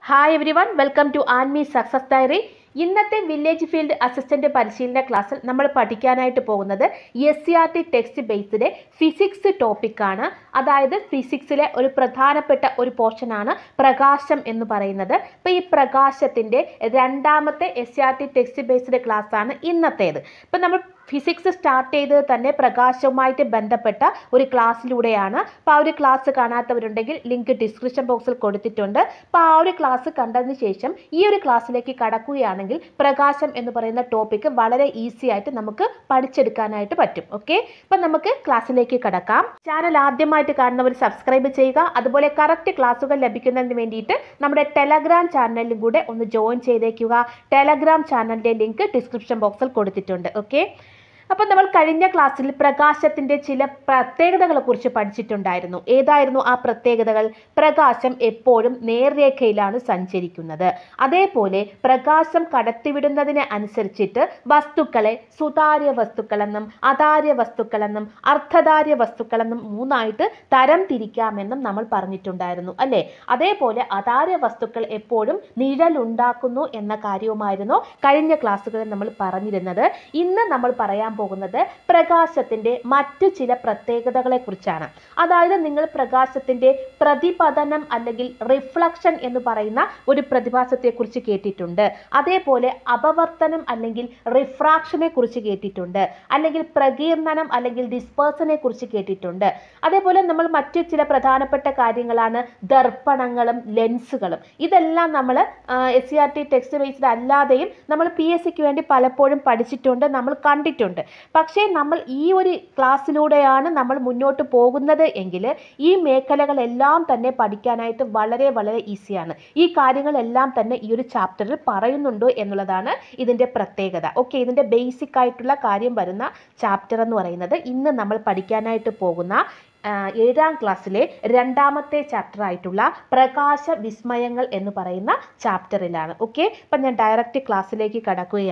hi every one welcome to ആൻമി success diary ഇന്നത്തെ village field assistant പരിശീലന ക്ലാസ്സിൽ നമ്മൾ പഠിക്കാനായിട്ട് പോകുന്നത് S C R T text based physics ടോപ്പിക്കാണ് അതായത് ഫിസിക്സിലെ ഒരു പ്രധാനപ്പെട്ട ഒരു പോർഷനാണ് പ്രകാശം എന്ന് പറയുന്നത് അപ്പോൾ ഈ പ്രകാശത്തിൻ്റെ രണ്ടാമത്തെ S C R T text based ക്ലാസ്സാണ് ഇന്നത്തേത് ഇപ്പം നമ്മൾ ഫിസിക്സ് സ്റ്റാർട്ട് ചെയ്തത് തന്നെ പ്രകാശവുമായിട്ട് ബന്ധപ്പെട്ട ഒരു ക്ലാസ്സിലൂടെയാണ് അപ്പോൾ ആ ഒരു ക്ലാസ് കാണാത്തവരുണ്ടെങ്കിൽ ലിങ്ക് ഡിസ്ക്രിപ്ഷൻ ബോക്സിൽ കൊടുത്തിട്ടുണ്ട് അപ്പോൾ ആ ഒരു ക്ലാസ് കണ്ടതിന് ശേഷം ഈ ഒരു ക്ലാസ്സിലേക്ക് കടക്കുകയാണെങ്കിൽ പ്രകാശം എന്ന് പറയുന്ന ടോപ്പിക്ക് വളരെ ഈസി ആയിട്ട് നമുക്ക് പഠിച്ചെടുക്കാനായിട്ട് പറ്റും ഓക്കെ അപ്പം നമുക്ക് ക്ലാസ്സിലേക്ക് കടക്കാം ചാനൽ ആദ്യമായിട്ട് കാണുന്നവർ സബ്സ്ക്രൈബ് ചെയ്യുക അതുപോലെ കറക്റ്റ് ക്ലാസ്സുകൾ ലഭിക്കുന്നതിന് വേണ്ടിയിട്ട് നമ്മുടെ ടെലഗ്രാം ചാനലിലും കൂടെ ഒന്ന് ജോയിൻ ചെയ്തേക്കുക ടെലഗ്രാം ചാനലിൻ്റെ ലിങ്ക് ഡിസ്ക്രിപ്ഷൻ ബോക്സിൽ കൊടുത്തിട്ടുണ്ട് ഓക്കെ അപ്പോൾ നമ്മൾ കഴിഞ്ഞ ക്ലാസ്സിൽ പ്രകാശത്തിൻ്റെ ചില പ്രത്യേകതകളെക്കുറിച്ച് പഠിച്ചിട്ടുണ്ടായിരുന്നു ഏതായിരുന്നു ആ പ്രത്യേകതകൾ പ്രകാശം എപ്പോഴും നേർരേഖയിലാണ് സഞ്ചരിക്കുന്നത് അതേപോലെ പ്രകാശം കടത്തിവിടുന്നതിന് അനുസരിച്ചിട്ട് വസ്തുക്കളെ സുതാര്യ വസ്തുക്കളെന്നും അതാര്യ വസ്തുക്കളെന്നും അർദ്ധധാര്യ വസ്തുക്കളെന്നും മൂന്നായിട്ട് തരം തിരിക്കാമെന്നും നമ്മൾ പറഞ്ഞിട്ടുണ്ടായിരുന്നു അല്ലേ അതേപോലെ അതാര്യ വസ്തുക്കൾ എപ്പോഴും നിഴലുണ്ടാക്കുന്നു എന്ന കാര്യവുമായിരുന്നു കഴിഞ്ഞ ക്ലാസ്സുകളിൽ നമ്മൾ പറഞ്ഞിരുന്നത് ഇന്ന് നമ്മൾ പറയാൻ പോകുന്നത് പ്രകാശത്തിൻ്റെ മറ്റു ചില പ്രത്യേകതകളെ കുറിച്ചാണ് അതായത് നിങ്ങൾ പ്രകാശത്തിൻ്റെ പ്രതിപതനം അല്ലെങ്കിൽ റിഫ്ലക്ഷൻ എന്ന് പറയുന്ന ഒരു പ്രതിഭാസത്തെക്കുറിച്ച് കേട്ടിട്ടുണ്ട് അതേപോലെ അപവർത്തനം അല്ലെങ്കിൽ റിഫ്രാക്ഷനെ കുറിച്ച് കേട്ടിട്ടുണ്ട് അല്ലെങ്കിൽ പ്രകീർണനം അല്ലെങ്കിൽ ഡിസ്പേഴ്സനെ കുറിച്ച് കേട്ടിട്ടുണ്ട് അതേപോലെ നമ്മൾ മറ്റു ചില പ്രധാനപ്പെട്ട കാര്യങ്ങളാണ് ദർപ്പണങ്ങളും ലെൻസുകളും ഇതെല്ലാം നമ്മൾ S C R T text based അല്ലാതെയും നമ്മൾ പി എസ് സിക്ക് വേണ്ടി പലപ്പോഴും പഠിച്ചിട്ടുണ്ട് നമ്മൾ കണ്ടിട്ടുണ്ട് പക്ഷേ നമ്മൾ ഈ ഒരു ക്ലാസ്സിലൂടെയാണ് നമ്മൾ മുന്നോട്ട് പോകുന്നത് എങ്കിൽ ഈ മേഖലകളെല്ലാം തന്നെ പഠിക്കാനായിട്ട് വളരെ വളരെ ഈസിയാണ് ഈ കാര്യങ്ങളെല്ലാം തന്നെ ഈ ഒരു ചാപ്റ്ററിൽ പറയുന്നുണ്ട് എന്നുള്ളതാണ് ഇതിൻ്റെ പ്രത്യേകത ഓക്കെ ഇതിൻ്റെ ബേസിക് ആയിട്ടുള്ള കാര്യം വരുന്ന ചാപ്റ്റർ എന്ന് പറയുന്നത് ഇന്ന് നമ്മൾ പഠിക്കാനായിട്ട് പോകുന്ന ആ, ഏഴാം ക്ലാസ്സിലെ രണ്ടാമത്തെ ചാപ്റ്റർ ആയിട്ടുള്ള പ്രകാശ വിസ്മയങ്ങൾ എന്ന് പറയുന്ന ചാപ്റ്ററിലാണ് ഓക്കെ അപ്പം ഞാൻ ഡയറക്റ്റ് ക്ലാസ്സിലേക്ക് കടക്കുകയാണ്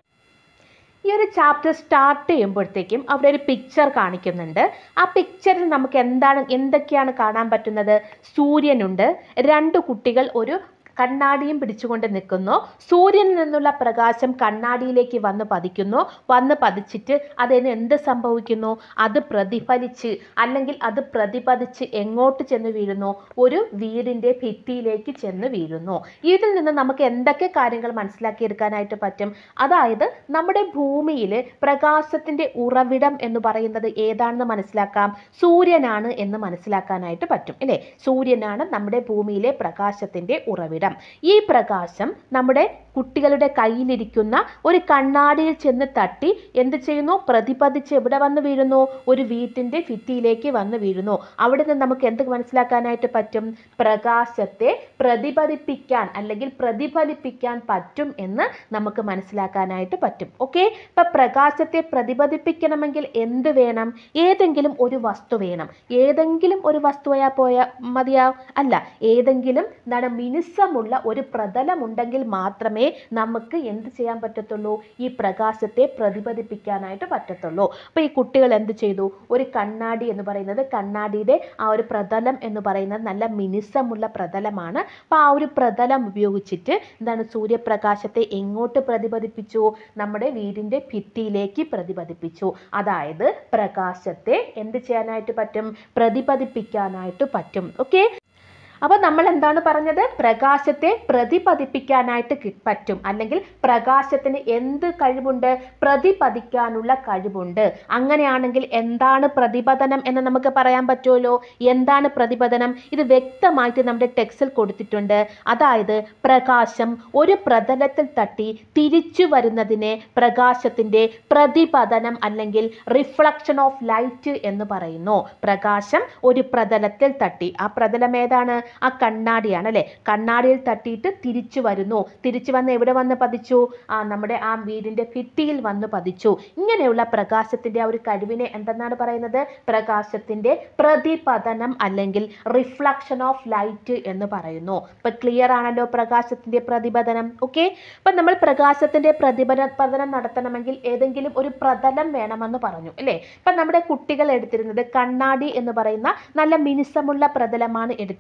ഈ ഒരു ചാപ്റ്റർ സ്റ്റാർട്ട് ചെയ്യുമ്പോഴത്തേക്കും അവിടെ ഒരു പിക്ചർ കാണിക്കുന്നുണ്ട് ആ പിക്ചറിൽ നമുക്ക് എന്താണ് എന്തൊക്കെയാണ് കാണാൻ പറ്റുന്നത് സൂര്യനുണ്ട് രണ്ട് കുട്ടികൾ ഒരു കണ്ണാടിയും പിടിച്ചുകൊണ്ട് നിൽക്കുന്നു സൂര്യനിൽ നിന്നുള്ള പ്രകാശം കണ്ണാടിയിലേക്ക് വന്ന് പതിക്കുന്നു വന്ന് പതിച്ചിട്ട് അതിന് എന്ത് സംഭവിക്കുന്നു അത് പ്രതിഫലിച്ച് അല്ലെങ്കിൽ അത് പ്രതിപതിച്ച് എങ്ങോട്ട് ചെന്ന് വീഴുന്നു ഒരു വീടിൻ്റെ ഭിത്തിയിലേക്ക് ചെന്ന് വീഴുന്നു ഇതിൽ നിന്ന് നമുക്ക് എന്തൊക്കെ കാര്യങ്ങൾ മനസ്സിലാക്കിയെടുക്കാനായിട്ട് പറ്റും അതായത് നമ്മുടെ ഭൂമിയിൽ പ്രകാശത്തിൻ്റെ ഉറവിടം എന്ന് പറയുന്നത് ഏതാണെന്ന് മനസ്സിലാക്കാം സൂര്യനാണ് എന്ന് മനസ്സിലാക്കാനായിട്ട് പറ്റും അല്ലേ സൂര്യനാണ് നമ്മുടെ ഭൂമിയിലെ പ്രകാശത്തിൻ്റെ ഉറവിടം ഈ പ്രകാശം നമ്മുടെ കുട്ടികളുടെ കയ്യിലിരിക്കുന്ന ഒരു കണ്ണാടിയിൽ ചെന്ന് തട്ടി എന്ത് ചെയ്യുന്നു പ്രതിപതിച്ച് എവിടെ വന്ന് വീഴുന്നു ഒരു വീട്ടിൻ്റെ ഭിത്തിയിലേക്ക് വന്ന് വീഴുന്നു അവിടെ നിന്ന് നമുക്ക് എന്ത് മനസ്സിലാക്കാനായിട്ട് പറ്റും പ്രകാശത്തെ പ്രതിഫലിപ്പിക്കാൻ അല്ലെങ്കിൽ പ്രതിഫലിപ്പിക്കാൻ പറ്റും എന്ന് നമുക്ക് മനസ്സിലാക്കാനായിട്ട് പറ്റും ഓക്കെ ഇപ്പം പ്രകാശത്തെ പ്രതിഫലിപ്പിക്കണമെങ്കിൽ എന്ത് വേണം ഏതെങ്കിലും ഒരു വസ്തു വേണം ഏതെങ്കിലും ഒരു വസ്തുവായാ പോയ മതിയാ അല്ല ഏതെങ്കിലും എന്താണ് മിനുസമുള്ള ഒരു പ്രതലമുണ്ടെങ്കിൽ മാത്രമേ നമുക്ക് എന്ത് ചെയ്യാൻ പറ്റത്തുള്ളൂ ഈ പ്രകാശത്തെ പ്രതിഫലിപ്പിക്കാനായിട്ട് പറ്റത്തുള്ളൂ അപ്പോൾ ഈ കുട്ടികൾ എന്ത് ചെയ്തു ഒരു കണ്ണാടി എന്ന് പറയുന്നത് കണ്ണാടിയുടെ ആ ഒരു പ്രതലം എന്ന് പറയുന്നത് നല്ല മിനുസമുള്ള പ്രതലമാണ് അപ്പോൾ ആ ഒരു പ്രതലം ഉപയോഗിച്ചിട്ട് എന്താണ് സൂര്യപ്രകാശത്തെ എങ്ങോട്ട് പ്രതിഫലിപ്പിച്ചു നമ്മുടെ വീടിൻ്റെ ഭിത്തിയിലേക്ക് പ്രതിഫലിപ്പിച്ചു അതായത് പ്രകാശത്തെ എന്ത് ചെയ്യാനായിട്ട് പറ്റും പ്രതിഫലിപ്പിക്കാനായിട്ട് പറ്റും ഓക്കെ അപ്പോൾ നമ്മൾ എന്താണ് പറഞ്ഞത് പ്രകാശത്തെ പ്രതിപതിപ്പിക്കാനായിട്ട് കി- പറ്റും അല്ലെങ്കിൽ പ്രകാശത്തിന് എന്ത് കഴിവുണ്ട് പ്രതിപതിക്കാനുള്ള കഴിവുണ്ട് അങ്ങനെയാണെങ്കിൽ എന്താണ് പ്രതിപതനം എന്ന് നമുക്ക് പറയാൻ പറ്റുമല്ലോ എന്താണ് പ്രതിപതനം ഇത് വ്യക്തമായിട്ട് നമ്മുടെ ടെക്സ്റ്റിൽ കൊടുത്തിട്ടുണ്ട് അതായത് പ്രകാശം ഒരു പ്രതലത്തിൽ തട്ടി തിരിച്ചു വരുന്നതിനെ പ്രകാശത്തിൻ്റെ പ്രതിപതനം അല്ലെങ്കിൽ റിഫ്ലക്ഷൻ ഓഫ് ലൈറ്റ് എന്ന് പറയുന്നു പ്രകാശം ഒരു പ്രതലത്തിൽ തട്ടി ആ പ്രതലം ഏതാണ് ആ കണ്ണാടിയാണ് അല്ലേ കണ്ണാടിയിൽ തട്ടിയിട്ട് തിരിച്ചു വരുന്നു തിരിച്ചു വന്ന് എവിടെ വന്ന് പതിച്ചു ആ നമ്മുടെ ആ വീടിൻ്റെ ഭിത്തിയിൽ വന്ന് പതിച്ചു ഇങ്ങനെയുള്ള പ്രകാശത്തിൻ്റെ ആ ഒരു കഴിവിനെ എന്തെന്നാണ് പറയുന്നത് പ്രകാശത്തിൻ്റെ പ്രതിപതനം അല്ലെങ്കിൽ റിഫ്ലക്ഷൻ ഓഫ് ലൈറ്റ് എന്ന് പറയുന്നു ഇപ്പം ക്ലിയർ ആണല്ലോ പ്രകാശത്തിൻ്റെ പ്രതിപതനം ഓക്കെ അപ്പം നമ്മൾ പ്രകാശത്തിൻ്റെ പ്രതിപതനം നടത്തണമെങ്കിൽ ഏതെങ്കിലും ഒരു പ്രതലം വേണമെന്ന് പറഞ്ഞു അല്ലേ ഇപ്പം നമ്മുടെ കുട്ടികൾ എടുത്തിരുന്നത് കണ്ണാടി എന്ന് പറയുന്ന നല്ല മിനുസമുള്ള പ്രതലമാണ് എടുത്തിരുന്നത്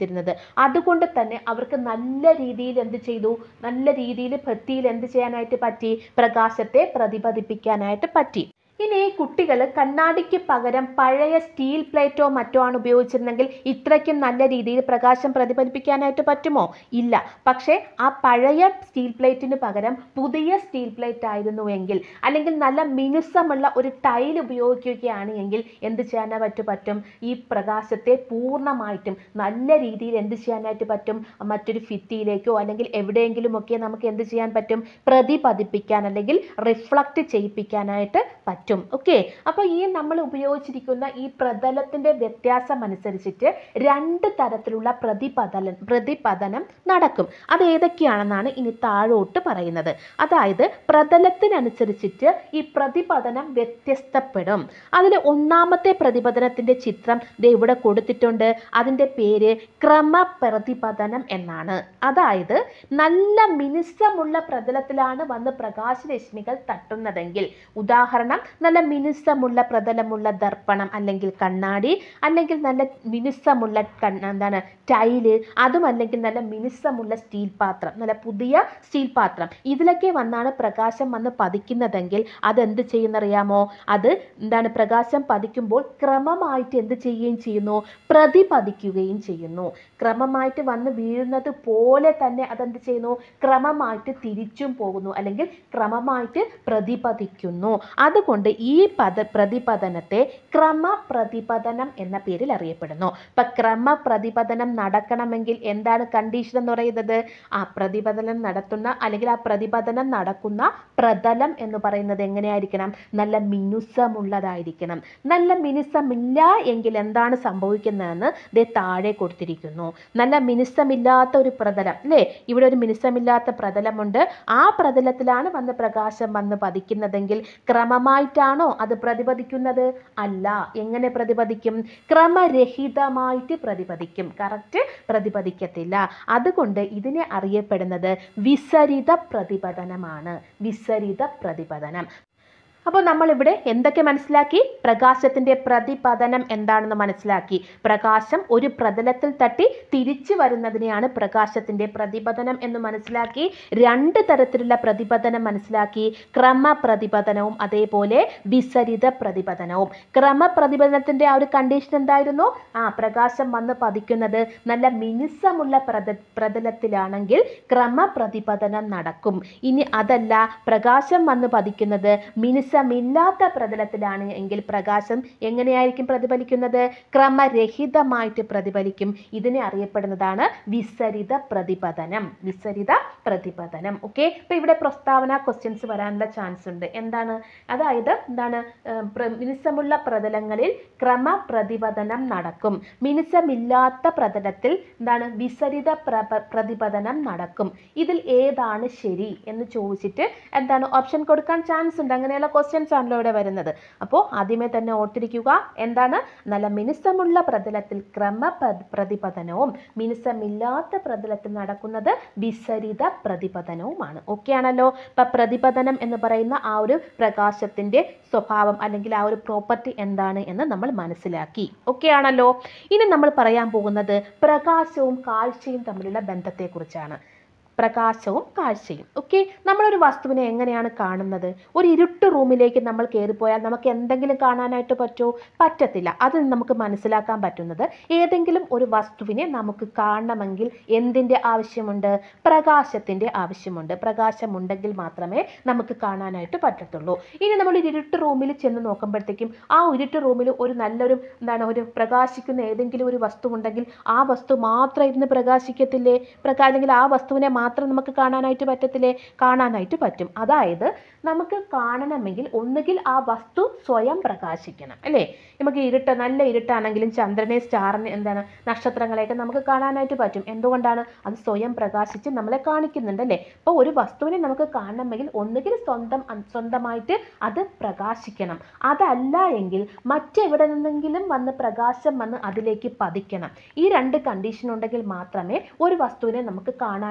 അതുകൊണ്ട് തന്നെ അവർക്ക് നല്ല രീതിയിൽ എന്ത് ചെയ്തു നല്ല രീതിയിൽ ഭിത്തിയിൽ എന്ത് ചെയ്യാനായിട്ട് പറ്റി പ്രകാശത്തെ പ്രതിപദിപ്പിക്കാനായിട്ട് പറ്റി ഇനി ഈ കുട്ടികൾ കണ്ണാടിക്ക് പകരം പഴയ സ്റ്റീൽ പ്ലേറ്റോ മറ്റോ ആണ് ഉപയോഗിച്ചിരുന്നെങ്കിൽ ഇത്രയ്ക്കും നല്ല രീതിയിൽ പ്രകാശം പ്രതിഫലിപ്പിക്കാനായിട്ട് പറ്റുമോ ഇല്ല പക്ഷേ ആ പഴയ സ്റ്റീൽ പ്ലേറ്റിന് പകരം പുതിയ സ്റ്റീൽ പ്ലേറ്റ് ആയിരുന്നുവെങ്കിൽ അല്ലെങ്കിൽ നല്ല മിനുസമുള്ള ഒരു ടൈൽ ഉപയോഗിക്കുകയാണ് എങ്കിൽ എന്ത് ചെയ്യാനാ പറ്റു പറ്റും ഈ പ്രകാശത്തെ പൂർണ്ണമായിട്ടും നല്ല രീതിയിൽ എന്ത് ചെയ്യാനായിട്ട് പറ്റും മറ്റൊരു ഭിത്തിയിലേക്കോ അല്ലെങ്കിൽ എവിടെയെങ്കിലുമൊക്കെ നമുക്ക് എന്ത് ചെയ്യാൻ പറ്റും പ്രതിപതിപ്പിക്കാൻ അല്ലെങ്കിൽ റിഫ്ലക്റ്റ് ചെയ്യിപ്പിക്കാനായിട്ട് പറ്റും ഓക്കെ അപ്പോൾ ഈ നമ്മൾ ഉപയോഗിച്ചിരിക്കുന്ന ഈ പ്രതലത്തിൻ്റെ വ്യത്യാസം അനുസരിച്ചിട്ട് രണ്ട് തരത്തിലുള്ള പ്രതിപതലം പ്രതിപതനം നടക്കും അത് ഏതൊക്കെയാണെന്നാണ് ഇനി താഴോട്ട് പറയുന്നത് അതായത് പ്രതലത്തിനനുസരിച്ചിട്ട് ഈ പ്രതിപതനം വ്യത്യസ്തപ്പെടും അതിൽ ഒന്നാമത്തെ പ്രതിപതനത്തിൻ്റെ ചിത്രം ദേ ഇവിടെ കൊടുത്തിട്ടുണ്ട് അതിൻ്റെ പേര് ക്രമപ്രതിപതനം എന്നാണ് അതായത് നല്ല മിനുസമുള്ള പ്രതലത്തിലാണ് വന്ന് പ്രകാശരശ്മികൾ തട്ടുന്നതെങ്കിൽ ഉദാഹരണം നല്ല മിനുസമുള്ള പ്രതലമുള്ള ദർപ്പണം അല്ലെങ്കിൽ കണ്ണാടി അല്ലെങ്കിൽ നല്ല മിനുസമുള്ള കണ്ണ എന്താണ് ടൈല് അതും അല്ലെങ്കിൽ നല്ല മിനുസമുള്ള സ്റ്റീൽ പാത്രം നല്ല പുതിയ സ്റ്റീൽ പാത്രം ഇതിലൊക്കെ വന്നാണ് പ്രകാശം വന്ന് പതിക്കുന്നതെങ്കിൽ അതെന്ത് ചെയ്യുന്നറിയാമോ അത് എന്താണ് പ്രകാശം പതിക്കുമ്പോൾ ക്രമമായിട്ട് എന്ത് ചെയ്യുകയും ചെയ്യുന്നു പ്രതിപതിക്കുകയും ചെയ്യുന്നു ക്രമമായിട്ട് വന്ന് വീഴുന്നത് പോലെ തന്നെ അതെന്ത് ചെയ്യുന്നു ക്രമമായിട്ട് തിരിച്ചും പോകുന്നു അല്ലെങ്കിൽ ക്രമമായിട്ട് പ്രതിപതിക്കുന്നു അതുകൊണ്ട് ഈ പദ പ്രതിപതനത്തെ ക്രമപ്രതിപതനം എന്ന പേരിൽ അറിയപ്പെടുന്നു ഇപ്പം ക്രമപ്രതിപതനം നടക്കണമെങ്കിൽ എന്താണ് കണ്ടീഷൻ എന്ന് പറയുന്നത് ആ പ്രതിപതനം നടത്തുന്ന അല്ലെങ്കിൽ ആ പ്രതിപതനം നടക്കുന്ന പ്രതലം എന്ന് പറയുന്നത് എങ്ങനെയായിരിക്കണം നല്ല മിനുസമുള്ളതായിരിക്കണം നല്ല മിനുസമില്ല എങ്കിൽ എന്താണ് സംഭവിക്കുന്നതെന്ന് ദേ താഴെ കൊടുത്തിരിക്കുന്നു നല്ല മിനുസമില്ലാത്ത ഒരു പ്രതലം അല്ലേ ഇവിടെ ഒരു മിനുസമില്ലാത്ത പ്രതലമുണ്ട് ആ പ്രതലത്തിലാണ് വന്ന് പ്രകാശം വന്ന് പതിക്കുന്നതെങ്കിൽ ക്രമമായിട്ടാണോ അത് പ്രതിപദിക്കുന്നത് അല്ല എങ്ങനെ പ്രതിപദിക്കും ക്രമരഹിതമായിട്ട് പ്രതിപദിക്കും കറക്റ്റ് പ്രതിപദിക്കത്തില്ല അതുകൊണ്ട് ഇതിനെ അറിയപ്പെടുന്നത് വിസരിത പ്രതിപതനമാണ് വിസരിത പ്രതിപതനം അപ്പോൾ നമ്മളിവിടെ എന്തൊക്കെ മനസ്സിലാക്കി പ്രകാശത്തിൻ്റെ പ്രതിപതനം എന്താണെന്ന് മനസ്സിലാക്കി പ്രകാശം ഒരു പ്രതലത്തിൽ തട്ടി തിരിച്ചു വരുന്നതിനെയാണ് പ്രകാശത്തിൻ്റെ പ്രതിപതനം എന്ന് മനസ്സിലാക്കി രണ്ട് തരത്തിലുള്ള പ്രതിപതനം മനസ്സിലാക്കി ക്രമപ്രതിപതനവും അതേപോലെ വിസരിത പ്രതിപതനവും ക്രമപ്രതിപതനത്തിൻ്റെ ആ ഒരു കണ്ടീഷൻ എന്തായിരുന്നു ആ പ്രകാശം വന്ന് പതിക്കുന്നത് നല്ല മിനുസമുള്ള പ്രത പ്രതലത്തിലാണെങ്കിൽ ക്രമപ്രതിപതനം നടക്കും ഇനി അതല്ല പ്രകാശം വന്ന് പതിക്കുന്നത് മിനുസമില്ലാത്ത പ്രതലത്തിലാണ് എങ്കിൽ പ്രകാശം എങ്ങനെയായിരിക്കും പ്രതിഫലിക്കുന്നത് ക്രമരഹിതമായിട്ട് പ്രതിഫലിക്കും ഇതിനെ അറിയപ്പെടുന്നതാണ് വിസരിത പ്രതിപതനം വിസരിത പ്രതിപതനം ഓക്കെ ഇപ്പൊ ഇവിടെ പ്രസ്താവന ക്വസ്റ്റ്യൻസ് വരാനുള്ള ചാൻസ് ഉണ്ട് എന്താണ് അതായത് എന്താണ് ഏർ പ്ര- മിനുസമുള്ള പ്രതലങ്ങളിൽ ക്രമപ്രതിപതനം നടക്കും മിനുസമില്ലാത്ത പ്രതലത്തിൽ എന്താണ് വിസരിത പ്രപ പ്രതിപതനം നടക്കും ഇതിൽ ഏതാണ് ശരി എന്ന് ചോദിച്ചിട്ട് എന്താണ് ഓപ്ഷൻ കൊടുക്കാൻ ചാൻസ് ഉണ്ട് അങ്ങനെയുള്ള ക്വസ്റ്റ്യൻസ് ആണല്ലോ ഇവിടെ വരുന്നത് അപ്പോൾ ആദ്യമേ തന്നെ ഓർത്തിരിക്കുക എന്താണ് നല്ല മിനുസമുള്ള പ്രതലത്തിൽ ക്രമ പ്ര- പ്രതിപതനവും മിനുസമില്ലാത്ത പ്രതലത്തിൽ നടക്കുന്നത് വിസരിത പ്രതിപതനവുമാണ് ഓക്കെ ആണല്ലോ ഇപ്പം പ്രതിപതനം എന്ന് പറയുന്ന ആ ഒരു പ്രകാശത്തിൻ്റെ സ്വഭാവം അല്ലെങ്കിൽ ആ ഒരു പ്രോപ്പർട്ടി എന്താണ് എന്ന് നമ്മൾ മനസ്സിലാക്കി ഓക്കെ ആണല്ലോ ഇനി നമ്മൾ പറയാൻ പോകുന്നത് പ്രകാശവും കാഴ്ചയും തമ്മിലുള്ള ബന്ധത്തെക്കുറിച്ചാണ് പ്രകാശവും കാഴ്ചയും ഓക്കെ നമ്മളൊരു വസ്തുവിനെ എങ്ങനെയാണ് കാണുന്നത് ഒരു ഇരുട്ട് റൂമിലേക്ക് നമ്മൾ കയറിപ്പോയാൽ നമുക്ക് എന്തെങ്കിലും കാണാനായിട്ട് പറ്റുമോ പറ്റത്തില്ല അത് നമുക്ക് മനസ്സിലാക്കാൻ പറ്റുന്നത് ഏതെങ്കിലും ഒരു വസ്തുവിനെ നമുക്ക് കാണണമെങ്കിൽ എന്തിൻ്റെ ആവശ്യമുണ്ട് പ്രകാശത്തിൻ്റെ ആവശ്യമുണ്ട് പ്രകാശമുണ്ടെങ്കിൽ മാത്രമേ നമുക്ക് കാണാനായിട്ട് പറ്റത്തുള്ളൂ ഇനി നമ്മൾ ഒരു ഇരുട്ട് റൂമിൽ ചെന്ന് നോക്കുമ്പോഴത്തേക്കും ആ ഇരുട്ട് റൂമിൽ ഒരു നല്ലൊരു എന്താണ് ഒരു പ്രകാശിക്കുന്ന ഏതെങ്കിലും ഒരു വസ്തു ഉണ്ടെങ്കിൽ ആ വസ്തു മാത്രം ഇരുന്ന് പ്രകാശിക്കത്തില്ലേ പ്രകാ അല്ലെങ്കിൽ ആ വസ്തുവിനെ മാത്രം നമുക്ക് കാണാനായിട്ട് പറ്റത്തില്ലേ കാണാനായിട്ട് പറ്റും അതായത് നമുക്ക് കാണണമെങ്കിൽ ഒന്നുകിൽ ആ വസ്തു സ്വയം പ്രകാശിക്കണം അല്ലേ നമുക്ക് ഇരുട്ട് നല്ല ഇരുട്ടാണെങ്കിലും ചന്ദ്രനെ സ്റ്റാറിനെ എന്താണ് നക്ഷത്രങ്ങളെയൊക്കെ നമുക്ക് കാണാനായിട്ട് പറ്റും എന്തുകൊണ്ടാണ് അത് സ്വയം പ്രകാശിച്ച് നമ്മളെ കാണിക്കുന്നുണ്ട് അല്ലേ അപ്പോൾ ഒരു വസ്തുവിനെ നമുക്ക് കാണണമെങ്കിൽ ഒന്നുകിൽ സ്വന്തം അ- സ്വന്തമായിട്ട് അത് പ്രകാശിക്കണം അതല്ല എങ്കിൽ മറ്റെവിടെ നിന്നെങ്കിലും വന്ന് പ്രകാശം വന്ന് അതിലേക്ക് പതിക്കണം ഈ രണ്ട് കണ്ടീഷൻ ഉണ്ടെങ്കിൽ മാത്രമേ ഒരു വസ്തുവിനെ നമുക്ക് കാണാനായിട്ട്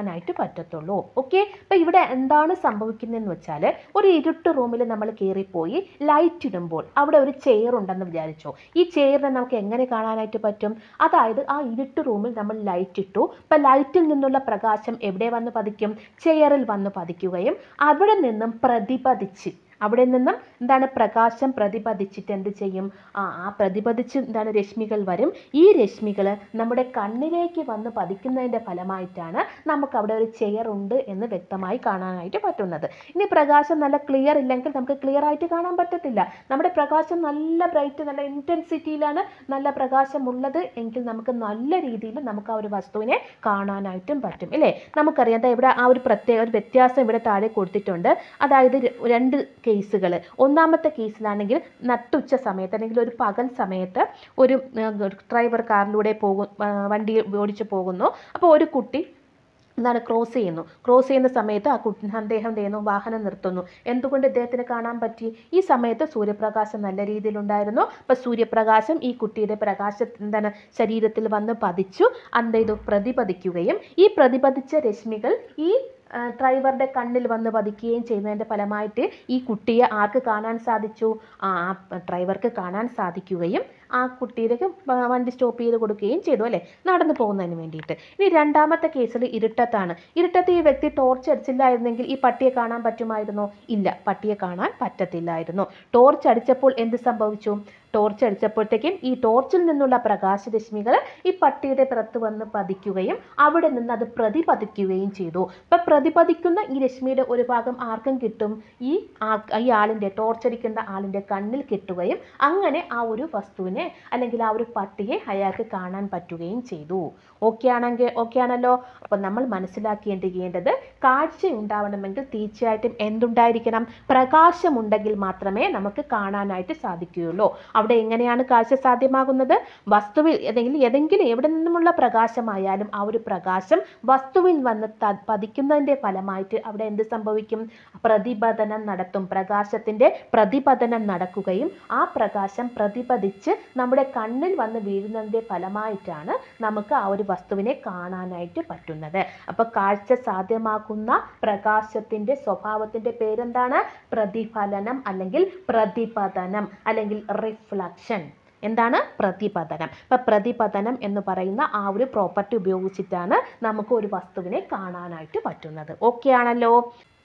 പറ്റത്തുള്ളൂ ഓക്കെ അപ്പം ഇവിടെ എന്താണ് സംഭവിക്കുന്നതെന്ന് വെച്ചാൽ ഒരു ഇരുട്ട് റൂമിൽ നമ്മൾ കയറിപ്പോയി ലൈറ്റ് ഇടുമ്പോൾ അവിടെ ഒരു ചെയർ ഉണ്ടെന്ന് വിചാരിച്ചോ ഈ ചെയറിനെ നമുക്ക് എങ്ങനെ കാണാനായിട്ട് പറ്റും അതായത് ആ ഇരുട്ട് റൂമിൽ നമ്മൾ ലൈറ്റ് ഇട്ടു അപ്പം ലൈറ്റിൽ നിന്നുള്ള പ്രകാശം എവിടെ വന്ന് പതിക്കും ചെയറിൽ വന്ന് പതിക്കുകയും അവിടെ നിന്നും പ്രതിപതിച്ച് അവിടെ നിന്നും എന്താണ് പ്രകാശം പ്രതിപതിച്ചിട്ട് എന്ത് ചെയ്യും ആ ആ പ്രതിപതിച്ച് എന്താണ് രശ്മികൾ വരും ഈ രശ്മികൾ നമ്മുടെ കണ്ണിലേക്ക് വന്ന് പതിക്കുന്നതിൻ്റെ ഫലമായിട്ടാണ് നമുക്ക് അവിടെ ഒരു ചെയർ ഉണ്ട് എന്ന് വ്യക്തമായി കാണാനായിട്ട് പറ്റുന്നത് ഇനി പ്രകാശം നല്ല ക്ലിയർ ഇല്ലെങ്കിൽ നമുക്ക് ക്ലിയർ ആയിട്ട് കാണാൻ പറ്റത്തില്ല നമ്മുടെ പ്രകാശം നല്ല ബ്രൈറ്റ് നല്ല ഇൻറ്റൻസിറ്റിയിലാണ് നല്ല പ്രകാശമുള്ളത് എങ്കിൽ നമുക്ക് നല്ല രീതിയിൽ നമുക്ക് ആ ഒരു വസ്തുവിനെ കാണാനായിട്ടും പറ്റും ഇല്ലേ നമുക്കറിയാം ദാ ഇവിടെ ആ ഒരു പ്രത്യേക ഒരു വ്യത്യാസം ഇവിടെ താഴെ കൊടുത്തിട്ടുണ്ട് അതായത് ര- രണ്ട് കേസുകൾ ഒന്നാമത്തെ കേസിലാണെങ്കിൽ നട്ടുച്ച സമയത്ത് അല്ലെങ്കിൽ ഒരു പകൽ സമയത്ത് ഒരു ഡ്രൈവർ കാറിലൂടെ പോകും ആ, വണ്ടി ഓടിച്ച് പോകുന്നു അപ്പോൾ ഒരു കുട്ടി എന്താണ് ക്രോസ് ചെയ്യുന്നു ക്രോസ് ചെയ്യുന്ന സമയത്ത് ആ കുട്ടി അദ്ദേഹം എന്ത് ചെയ്യുന്നു വാഹനം നിർത്തുന്നു എന്തുകൊണ്ട് ഇദ്ദേഹത്തിന് കാണാൻ പറ്റി ഈ സമയത്ത് സൂര്യപ്രകാശം നല്ല രീതിയിലുണ്ടായിരുന്നു അപ്പോൾ സൂര്യപ്രകാശം ഈ കുട്ടിയുടെ പ്രകാശ എന്താണ് ശരീരത്തിൽ വന്ന് പതിച്ചു എന്ത് ചെയ്തു പ്രതിപതിക്കുകയും ഈ പ്രതിപതിച്ച രശ്മികൾ ഈ ആ, ഡ്രൈവറുടെ കണ്ണിൽ വന്ന് പതിക്കുകയും ചെയ്യുന്നതിൻ്റെ ഫലമായിട്ട് ഈ കുട്ടിയെ ആർക്ക് കാണാൻ സാധിച്ചു ആ ആ ഡ്രൈവർക്ക് കാണാൻ സാധിക്കുകയും ആ കുട്ടിയിലേക്ക് വ- വണ്ടി സ്റ്റോപ്പ് ചെയ്ത് കൊടുക്കുകയും ചെയ്തു അല്ലേ നടന്നു പോകുന്നതിന് വേണ്ടിയിട്ട് ഇനി രണ്ടാമത്തെ കേസിൽ ഇരുട്ടത്താണ് ഇരുട്ടത്ത് ഈ വ്യക്തി ടോർച്ച് അടിച്ചില്ലായിരുന്നെങ്കിൽ ഈ പട്ടിയെ കാണാൻ പറ്റുമായിരുന്നോ ഇല്ല പട്ടിയെ കാണാൻ പറ്റത്തില്ലായിരുന്നു ടോർച്ച് അടിച്ചപ്പോൾ എന്ത് സംഭവിച്ചു ടോർച്ച് അടിച്ചപ്പോഴത്തേക്കും ഈ ടോർച്ചിൽ നിന്നുള്ള പ്രകാശരശ്മികൾ ഈ പട്ടിയുടെ പുറത്ത് വന്ന് പതിക്കുകയും അവിടെ നിന്ന് അത് പ്രതിപതിക്കുകയും ചെയ്തു അപ്പം പ്രതിപതിക്കുന്ന ഈ രശ്മിയുടെ ഒരു ഭാഗം ആർക്കും കിട്ടും ഈ ആ ഈ ആളിൻ്റെ ടോർച്ച് അടിക്കുന്ന ആളിൻ്റെ കണ്ണിൽ കിട്ടുകയും അങ്ങനെ ആ ഒരു വസ്തുവിനെ അല്ലെങ്കിൽ ആ ഒരു പട്ടിയെ അയാൾക്ക് കാണാൻ പറ്റുകയും ചെയ്തു ഓക്കെ ആണെങ്കിൽ ഓക്കെ ആണല്ലോ അപ്പം നമ്മൾ മനസ്സിലാക്കേണ്ടത് കാഴ്ച ഉണ്ടാവണമെങ്കിൽ തീർച്ചയായിട്ടും എന്തുണ്ടായിരിക്കണം പ്രകാശമുണ്ടെങ്കിൽ മാത്രമേ നമുക്ക് കാണാനായിട്ട് സാധിക്കുകയുള്ളൂ അവിടെ എങ്ങനെയാണ് കാഴ്ച സാധ്യമാകുന്നത് വസ്തുവിൽ ഏതെങ്കിലും ഏതെങ്കിലും എവിടെ നിന്നുമുള്ള പ്രകാശമായാലും ആ ഒരു പ്രകാശം വസ്തുവിൽ വന്ന് ത- പതിക്കുന്നതിൻ്റെ ഫലമായിട്ട് അവിടെ എന്ത് സംഭവിക്കും പ്രതിപതനം നടത്തും പ്രകാശത്തിൻ്റെ പ്രതിപതനം നടക്കുകയും ആ പ്രകാശം പ്രതിപതിച്ച് നമ്മുടെ കണ്ണിൽ വന്ന് വീഴുന്നതിൻ്റെ ഫലമായിട്ടാണ് നമുക്ക് ആ ഒരു വസ്തുവിനെ കാണാനായിട്ട് പറ്റുന്നത് അപ്പോൾ കാഴ്ച സാധ്യമാക്കുന്ന പ്രകാശത്തിൻ്റെ സ്വഭാവത്തിൻ്റെ പേരെന്താണ് പ്രതിഫലനം അല്ലെങ്കിൽ പ്രതിപതനം അല്ലെങ്കിൽ റിഫ്ലക്ഷൻ എന്താണ് പ്രതിപതനം അപ്പം പ്രതിപതനം എന്ന് പറയുന്ന ആ ഒരു പ്രോപ്പർട്ടി ഉപയോഗിച്ചിട്ടാണ് നമുക്ക് ഒരു വസ്തുവിനെ കാണാനായിട്ട് പറ്റുന്നത് ഓക്കെ ആണല്ലോ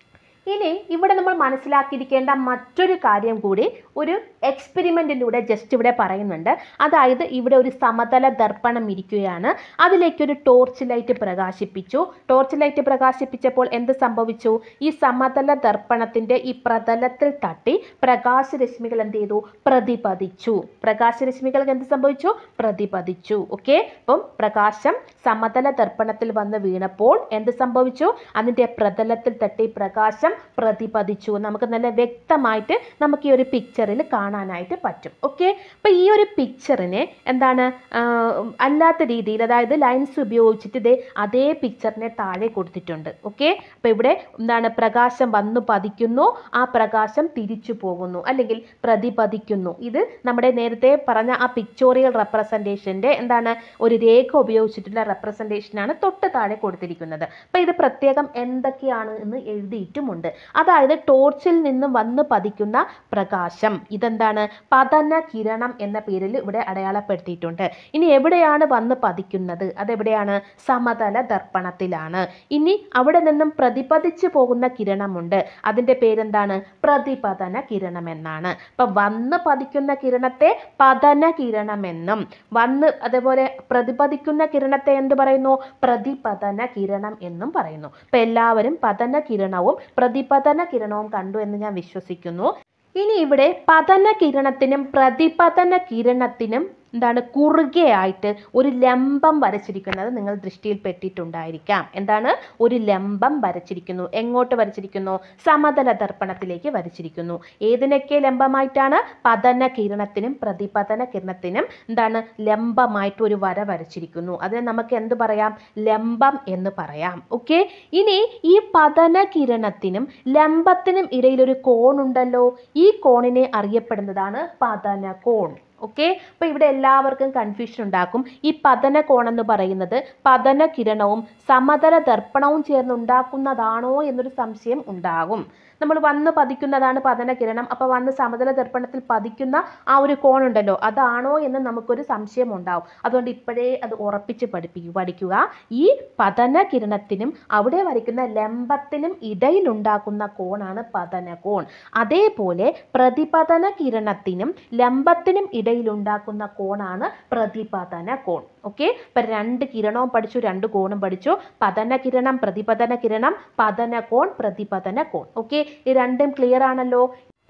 ഇനി ഇവിടെ നമ്മൾ മനസ്സിലാക്കിയിരിക്കേണ്ട മറ്റൊരു കാര്യം കൂടി ഒരു എക്സ്പെരിമെൻറ്റിലൂടെ ജസ്റ്റ് ഇവിടെ പറയുന്നുണ്ട് അതായത് ഇവിടെ ഒരു സമതല ദർപ്പണം ഇരിക്കുകയാണ് അതിലേക്കൊരു ടോർച്ച് ലൈറ്റ് പ്രകാശിപ്പിച്ചു ടോർച്ച് ലൈറ്റ് പ്രകാശിപ്പിച്ചപ്പോൾ എന്ത് സംഭവിച്ചു ഈ സമതല ദർപ്പണത്തിൻ്റെ ഈ പ്രതലത്തിൽ തട്ടി പ്രകാശരശ്മികൾ എന്ത് ചെയ്തു പ്രതിപതിച്ചു പ്രകാശരശ്മികൾക്ക് എന്ത് സംഭവിച്ചു പ്രതിപതിച്ചു ഓക്കെ അപ്പം പ്രകാശം സമതല ദർപ്പണത്തിൽ വന്ന് വീണപ്പോൾ എന്ത് സംഭവിച്ചു അതിൻ്റെ പ്രതലത്തിൽ തട്ടി പ്രകാശം പ്രതിപതിച്ചു നമുക്ക് നല്ല വ്യക്തമായിട്ട് നമുക്ക് ഈ ഒരു പിക്ചറിൽ കാണാനായിട്ട് പറ്റും ഓക്കെ അപ്പോൾ ഈ ഒരു പിക്ചറിനെ എന്താണ് ആ, അല്ലാത്ത രീതിയിൽ അതായത് ലൈൻസ് ഉപയോഗിച്ചിട്ട് ഇതേ അതേ പിക്ചറിനെ താഴെ കൊടുത്തിട്ടുണ്ട് ഓക്കെ അപ്പോൾ ഇവിടെ എന്താണ് പ്രകാശം വന്നു പതിക്കുന്നു ആ പ്രകാശം തിരിച്ചു പോകുന്നു അല്ലെങ്കിൽ പ്രതിപതിക്കുന്നു ഇത് നമ്മുടെ നേരത്തെ പറഞ്ഞ ആ പിക്ചോറിയൽ റെപ്രസെൻറ്റേഷൻ്റെ എന്താണ് ഒരു രേഖ ഉപയോഗിച്ചിട്ടുള്ള റെപ്രസെൻറ്റേഷനാണ് തൊട്ട് താഴെ കൊടുത്തിരിക്കുന്നത് അപ്പോൾ ഇത് പ്രത്യേകം എന്തൊക്കെയാണ് എന്ന് എഴുതിയിട്ടുമുണ്ട് അതായത് ടോർച്ചിൽ നിന്ന് വന്ന് പതിക്കുന്ന പ്രകാശം ഇതെന്താണ് പതന കിരണം എന്ന പേരിൽ ഇവിടെ അടയാളപ്പെടുത്തിയിട്ടുണ്ട് ഇനി എവിടെയാണ് വന്ന് പതിക്കുന്നത് അതെവിടെയാണ് സമതല ദർപ്പണത്തിലാണ് ഇനി അവിടെ നിന്നും പ്രതിപതിച്ചു പോകുന്ന കിരണമുണ്ട് അതിൻ്റെ പേരെന്താണ് പ്രതിപതന കിരണം എന്നാണ് അപ്പം വന്ന് പതിക്കുന്ന കിരണത്തെ പതന കിരണമെന്നും വന്ന് അതേപോലെ പ്രതിപതിക്കുന്ന കിരണത്തെ എന്ത് പറയുന്നു പ്രതിപതന കിരണം എന്നും പറയുന്നു അപ്പം എല്ലാവരും പതന കിരണവും പ്രതിപതന കിരണവും കണ്ടു എന്ന് ഞാൻ വിശ്വസിക്കുന്നു ഇനി ഇവിടെ പതന കിരണത്തിനും പ്രതിപതന കിരണത്തിനും എന്താണ് കുറുകെയായിട്ട് ഒരു ലംബം വരച്ചിരിക്കുന്നത് നിങ്ങൾ ദൃഷ്ടിയിൽ പെട്ടിട്ടുണ്ടായിരിക്കാം എന്താണ് ഒരു ലംബം വരച്ചിരിക്കുന്നു എങ്ങോട്ട് വരച്ചിരിക്കുന്നു സമതല ദർപ്പണത്തിലേക്ക് വരച്ചിരിക്കുന്നു ഏതിനൊക്കെ ലംബമായിട്ടാണ് പതന കിരണത്തിനും പ്രതിപതന കിരണത്തിനും എന്താണ് ലംബമായിട്ട് ഒരു വര വരച്ചിരിക്കുന്നു അതിനെ നമുക്ക് എന്ത് പറയാം ലംബം എന്ന് പറയാം ഓക്കെ ഇനി ഈ പതന കിരണത്തിനും ലംബത്തിനും ഇടയിൽ ഒരു കോണുണ്ടല്ലോ ഈ കോണിനെ അറിയപ്പെടുന്നതാണ് പതന കോൺ ഓക്കെ അപ്പോൾ ഇവിടെ എല്ലാവർക്കും കൺഫ്യൂഷൻ ഉണ്ടാക്കും ഈ പതന കോണെന്ന് പറയുന്നത് പതന കിരണവും സമതല ദർപ്പണവും ചേർന്ന് ഉണ്ടാക്കുന്നതാണോ എന്നൊരു സംശയം ഉണ്ടാകും നമ്മൾ വന്ന് പതിക്കുന്നതാണ് പതന കിരണം അപ്പോൾ വന്ന് സമതല ദർപ്പണത്തിൽ പതിക്കുന്ന ആ ഒരു കോണുണ്ടല്ലോ അതാണോ എന്ന് നമുക്കൊരു സംശയം ഉണ്ടാവും അതുകൊണ്ട് ഇപ്പോഴേ അത് ഉറപ്പിച്ച് പഠിപ്പിക്കുക പഠിക്കുക ഈ പതന കിരണത്തിനും അവിടെ വരയ്ക്കുന്ന ലംബത്തിനും ഇടയിലുണ്ടാക്കുന്ന കോണാണ് പതന കോൺ അതേപോലെ പ്രതിപതന കിരണത്തിനും ലംബത്തിനും ഇടയിലുണ്ടാക്കുന്ന കോണാണ് പ്രതിപതന കോൺ ഓക്കെ ഇപ്പം രണ്ട് കിരണവും പഠിച്ചു രണ്ട് കോണും പഠിച്ചു പതന കിരണം പ്രതിപതന കിരണം പതന കോൺ പ്രതിപതന കോൺ ഓക്കെ ഈ രണ്ടും ക്ലിയർ ആണല്ലോ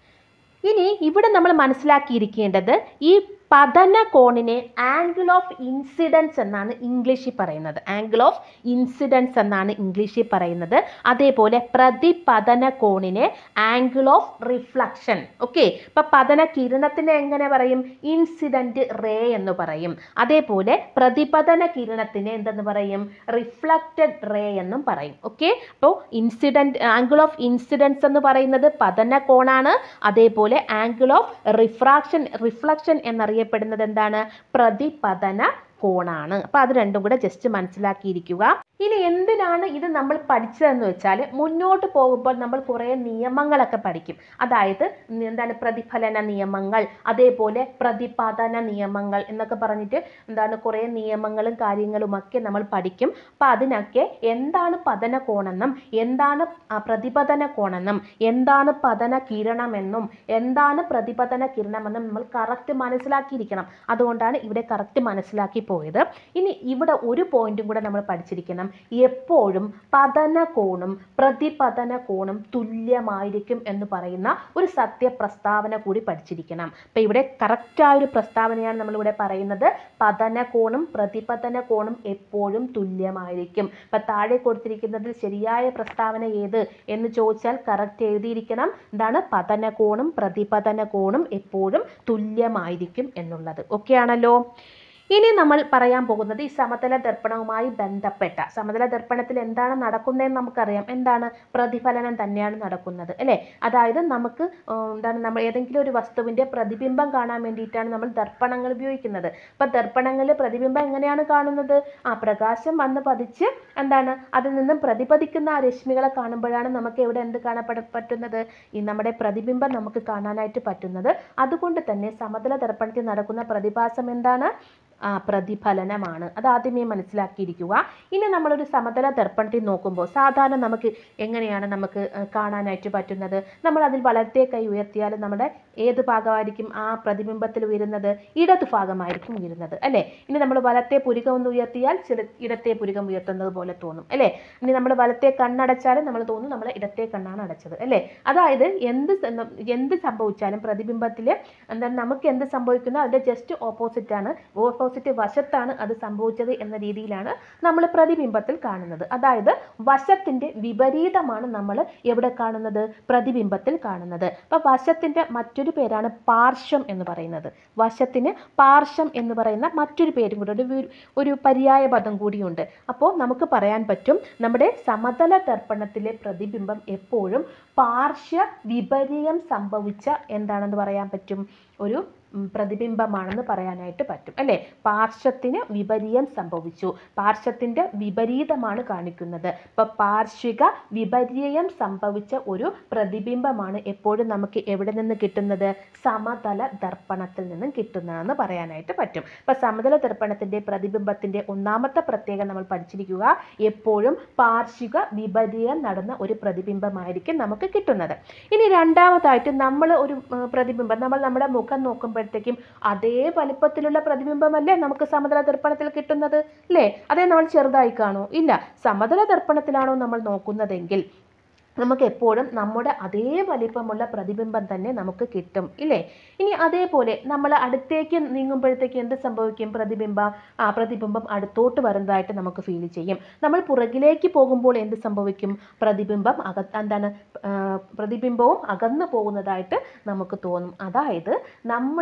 ഇനി ഇവിടെ നമ്മൾ മനസ്സിലാക്കിയിരിക്കേണ്ടത് ഈ പതന കോണിനെ ആംഗിൾ ഓഫ് ഇൻസിഡൻസ് എന്നാണ് ഇംഗ്ലീഷിൽ പറയുന്നത് ആംഗിൾ ഓഫ് ഇൻസിഡൻസ് എന്നാണ് ഇംഗ്ലീഷിൽ പറയുന്നത് അതേപോലെ പ്രതിപതന കോണിനെ ആംഗിൾ ഓഫ് റിഫ്ലക്ഷൻ ഓക്കെ ഇപ്പൊ പതന കിരണത്തിനെ എങ്ങനെ പറയും ഇൻസിഡന്റ് റേ എന്ന് പറയും അതേപോലെ പ്രതിപതന കിരണത്തിനെ എന്തെന്ന് പറയും റിഫ്ലക്റ്റഡ് റേ എന്നും പറയും ഓക്കെ അപ്പോൾ ഇൻസിഡന്റ് ആംഗിൾ ഓഫ് ഇൻസിഡൻസ് എന്ന് പറയുന്നത് പതന കോണാണ് അതേപോലെ ആംഗിൾ ഓഫ് റിഫ്രാക്ഷൻ റിഫ്ലക്ഷൻ എന്നറിയപ്പെടുന്നത് എന്താണ് പ്രതിപതന കോണാണ് അപ്പോൾ അത് രണ്ടും കൂടെ ജസ്റ്റ് മനസ്സിലാക്കിയിരിക്കുക ഇനി എന്തിനാണ് ഇത് നമ്മൾ പഠിച്ചതെന്ന് വെച്ചാൽ മുന്നോട്ട് പോകുമ്പോൾ നമ്മൾ കുറേ നിയമങ്ങളൊക്കെ പഠിക്കും അതായത് എന്താണ് പ്രതിഫലന നിയമങ്ങൾ അതേപോലെ പ്രതിപാദന നിയമങ്ങൾ എന്നൊക്കെ പറഞ്ഞിട്ട് എന്താണ് കുറേ നിയമങ്ങളും കാര്യങ്ങളുമൊക്കെ നമ്മൾ പഠിക്കും അപ്പോൾ അതിനൊക്കെ എന്താണ് പതന കോണെന്നും എന്താണ് ആ, പ്രതിപതന കോണെന്നും എന്താണ് പതന കിരണമെന്നും എന്താണ് പ്രതിപതന കിരണമെന്നും നമ്മൾ കറക്റ്റ് മനസ്സിലാക്കിയിരിക്കണം അതുകൊണ്ടാണ് ഇവിടെ കറക്റ്റ് മനസ്സിലാക്കി പോയത് ഇനി ഇവിടെ ഒരു പോയിന്റും കൂടെ നമ്മൾ പഠിച്ചിരിക്കണം എപ്പോഴും പതന കോണും പ്രതിപതന കോണും തുല്യമായിരിക്കും എന്ന് പറയുന്ന ഒരു സത്യപ്രസ്താവന കൂടി പഠിച്ചിരിക്കണം അപ്പം ഇവിടെ കറക്റ്റായ ഒരു പ്രസ്താവനയാണ് നമ്മളിവിടെ പറയുന്നത് പതന കോണും പ്രതിപതന കോണും എപ്പോഴും തുല്യമായിരിക്കും അപ്പം താഴെ കൊടുത്തിരിക്കുന്നതിൽ ശരിയായ പ്രസ്താവന ഏത് എന്ന് ചോദിച്ചാൽ കറക്റ്റ് എഴുതിയിരിക്കണം എന്താണ് പതന കോണും പ്രതിപതന കോണും എപ്പോഴും തുല്യമായിരിക്കും എന്നുള്ളത് ഓക്കെ ആണല്ലോ ഇനി നമ്മൾ പറയാൻ പോകുന്നത് ഈ സമതല ദർപ്പണവുമായി ബന്ധപ്പെട്ട സമതല ദർപ്പണത്തിൽ എന്താണ് നടക്കുന്നതെന്ന് നമുക്കറിയാം എന്താണ് പ്രതിഫലനം തന്നെയാണ് നടക്കുന്നത് അല്ലേ അതായത് നമുക്ക് ഉം, എന്താണ് നമ്മൾ ഏതെങ്കിലും ഒരു വസ്തുവിൻ്റെ പ്രതിബിംബം കാണാൻ വേണ്ടിയിട്ടാണ് നമ്മൾ ദർപ്പണങ്ങൾ ഉപയോഗിക്കുന്നത് അപ്പം ദർപ്പണങ്ങളിൽ പ്രതിബിംബം എങ്ങനെയാണ് കാണുന്നത് ആ പ്രകാശം വന്ന് പതിച്ച് എന്താണ് അതിൽ നിന്നും പ്രതിപതിക്കുന്ന ആ രശ്മികളെ കാണുമ്പോഴാണ് നമുക്ക് എവിടെ എന്ത് കാണപ്പെട പറ്റുന്നത് ഈ നമ്മുടെ പ്രതിബിംബം നമുക്ക് കാണാനായിട്ട് പറ്റുന്നത് അതുകൊണ്ട് തന്നെ സമതല ദർപ്പണത്തിൽ നടക്കുന്ന പ്രതിഭാസം എന്താണ് ആ പ്രതിഫലനമാണ് അത് ആദ്യമേ മനസ്സിലാക്കിയിരിക്കുക ഇനി നമ്മളൊരു സമതല ദർപ്പണത്തിൽ നോക്കുമ്പോൾ സാധാരണ നമുക്ക് എങ്ങനെയാണ് നമുക്ക് ആ, കാണാനായിട്ട് പറ്റുന്നത് നമ്മൾ അതിൽ വലത്തെ കൈ ഉയർത്തിയാൽ നമ്മുടെ ഏത് ഭാഗമായിരിക്കും ആ പ്രതിബിംബത്തിൽ ഉയരുന്നത് ഇടത് ഭാഗമായിരിക്കും ഉയരുന്നത് അല്ലേ ഇനി നമ്മൾ വലത്തെ പുരികം ഒന്ന് ഉയർത്തിയാൽ ചില ഇടത്തെ പുരികം ഉയർത്തുന്നത് പോലെ തോന്നും അല്ലേ ഇനി നമ്മൾ വലത്തെ കണ്ണടച്ചാലും നമ്മൾ തോന്നും നമ്മൾ ഇടത്തെ കണ്ണാണ് അടച്ചത് അല്ലേ അതായത് എന്ത് സ- എന്ത് സംഭവിച്ചാലും പ്രതിബിംബത്തിൽ എന്താണ് നമുക്ക് എന്ത് സംഭവിക്കുന്നോ അതിൻ്റെ ജസ്റ്റ് ഓപ്പോസിറ്റ് ആണ് ഓപ്പോസിറ്റ് വശത്താണ് അത് സംഭവിച്ചത് എന്ന രീതിയിലാണ് നമ്മൾ പ്രതിബിംബത്തിൽ കാണുന്നത് അതായത് വശത്തിൻ്റെ വിപരീതമാണ് നമ്മൾ എവിടെ കാണുന്നത് പ്രതിബിംബത്തിൽ കാണുന്നത് അപ്പോൾ വശത്തിൻ്റെ മറ്റൊരു പേരാണ് പാർശ്വം എന്ന് പറയുന്നത് വശത്തിന് പാർശ്വം എന്ന് പറയുന്ന മറ്റൊരു പേരും കൂടെ ഒരു വി- ഒരു പര്യായ പദം കൂടിയുണ്ട് അപ്പോൾ നമുക്ക് പറയാൻ പറ്റും നമ്മുടെ സമതല ദർപ്പണത്തിലെ പ്രതിബിംബം എപ്പോഴും പാർശ്വ വിപര്യം സംഭവിച്ച എന്താണെന്ന് പറയാൻ പറ്റും ഒരു ഉം, പ്രതിബിംബമാണെന്ന് പറയാനായിട്ട് പറ്റും അല്ലേ പാർശ്വത്തിന് വിപരീയം സംഭവിച്ചു പാർശ്വത്തിൻ്റെ വിപരീതമാണ് കാണിക്കുന്നത് അപ്പോൾ പാർശ്വിക വിപര്യം സംഭവിച്ച ഒരു പ്രതിബിംബമാണ് എപ്പോഴും നമുക്ക് എവിടെ നിന്ന് കിട്ടുന്നത് സമതല ദർപ്പണത്തിൽ നിന്നും കിട്ടുന്നതെന്ന് പറയാനായിട്ട് പറ്റും അപ്പോൾ സമതല ദർപ്പണത്തിൻ്റെ പ്രതിബിംബത്തിൻ്റെ ഒന്നാമത്തെ പ്രത്യേകത നമ്മൾ പഠിച്ചിരിക്കുക എപ്പോഴും പാർശ്വിക വിപര്യം നടന്ന ഒരു പ്രതിബിംബമായിരിക്കും നമുക്ക് കിട്ടുന്നത് ഇനി രണ്ടാമതായിട്ട് നമ്മൾ ഒരു ഉം, പ്രതിബിംബം നമ്മൾ നമ്മുടെ മുഖം നോക്കുമ്പോഴത്തേക്കും അതേ വലിപ്പത്തിലുള്ള പ്രതിബിംബമല്ലേ നമുക്ക് സമതല ദർപ്പണത്തിൽ കിട്ടുന്നത് അല്ലേ അതേ നമ്മൾ ചെറുതായി കാണൂ ഇല്ല സമതല ദർപ്പണത്തിലാണോ നമ്മൾ നോക്കുന്നതെങ്കിൽ നമുക്ക് എപ്പോഴും നമ്മുടെ അതേ വലിപ്പമുള്ള പ്രതിബിംബം തന്നെ നമുക്ക് കിട്ടും ഇല്ലേ ഇനി അതേപോലെ നമ്മൾ അടുത്തേക്ക് നീങ്ങുമ്പോഴത്തേക്ക് എന്ത് സംഭവിക്കും പ്രതിബിംബം ആ പ്രതിബിംബം അടുത്തോട്ട് വരുന്നതായിട്ട് നമുക്ക് ഫീൽ ചെയ്യും നമ്മൾ പുറകിലേക്ക് പോകുമ്പോൾ എന്ത് സംഭവിക്കും പ്രതിബിംബം അക എന്താണ് ആ, പ്രതിബിംബവും അകന്നു പോകുന്നതായിട്ട് നമുക്ക് തോന്നും അതായത് നമ്മുടെ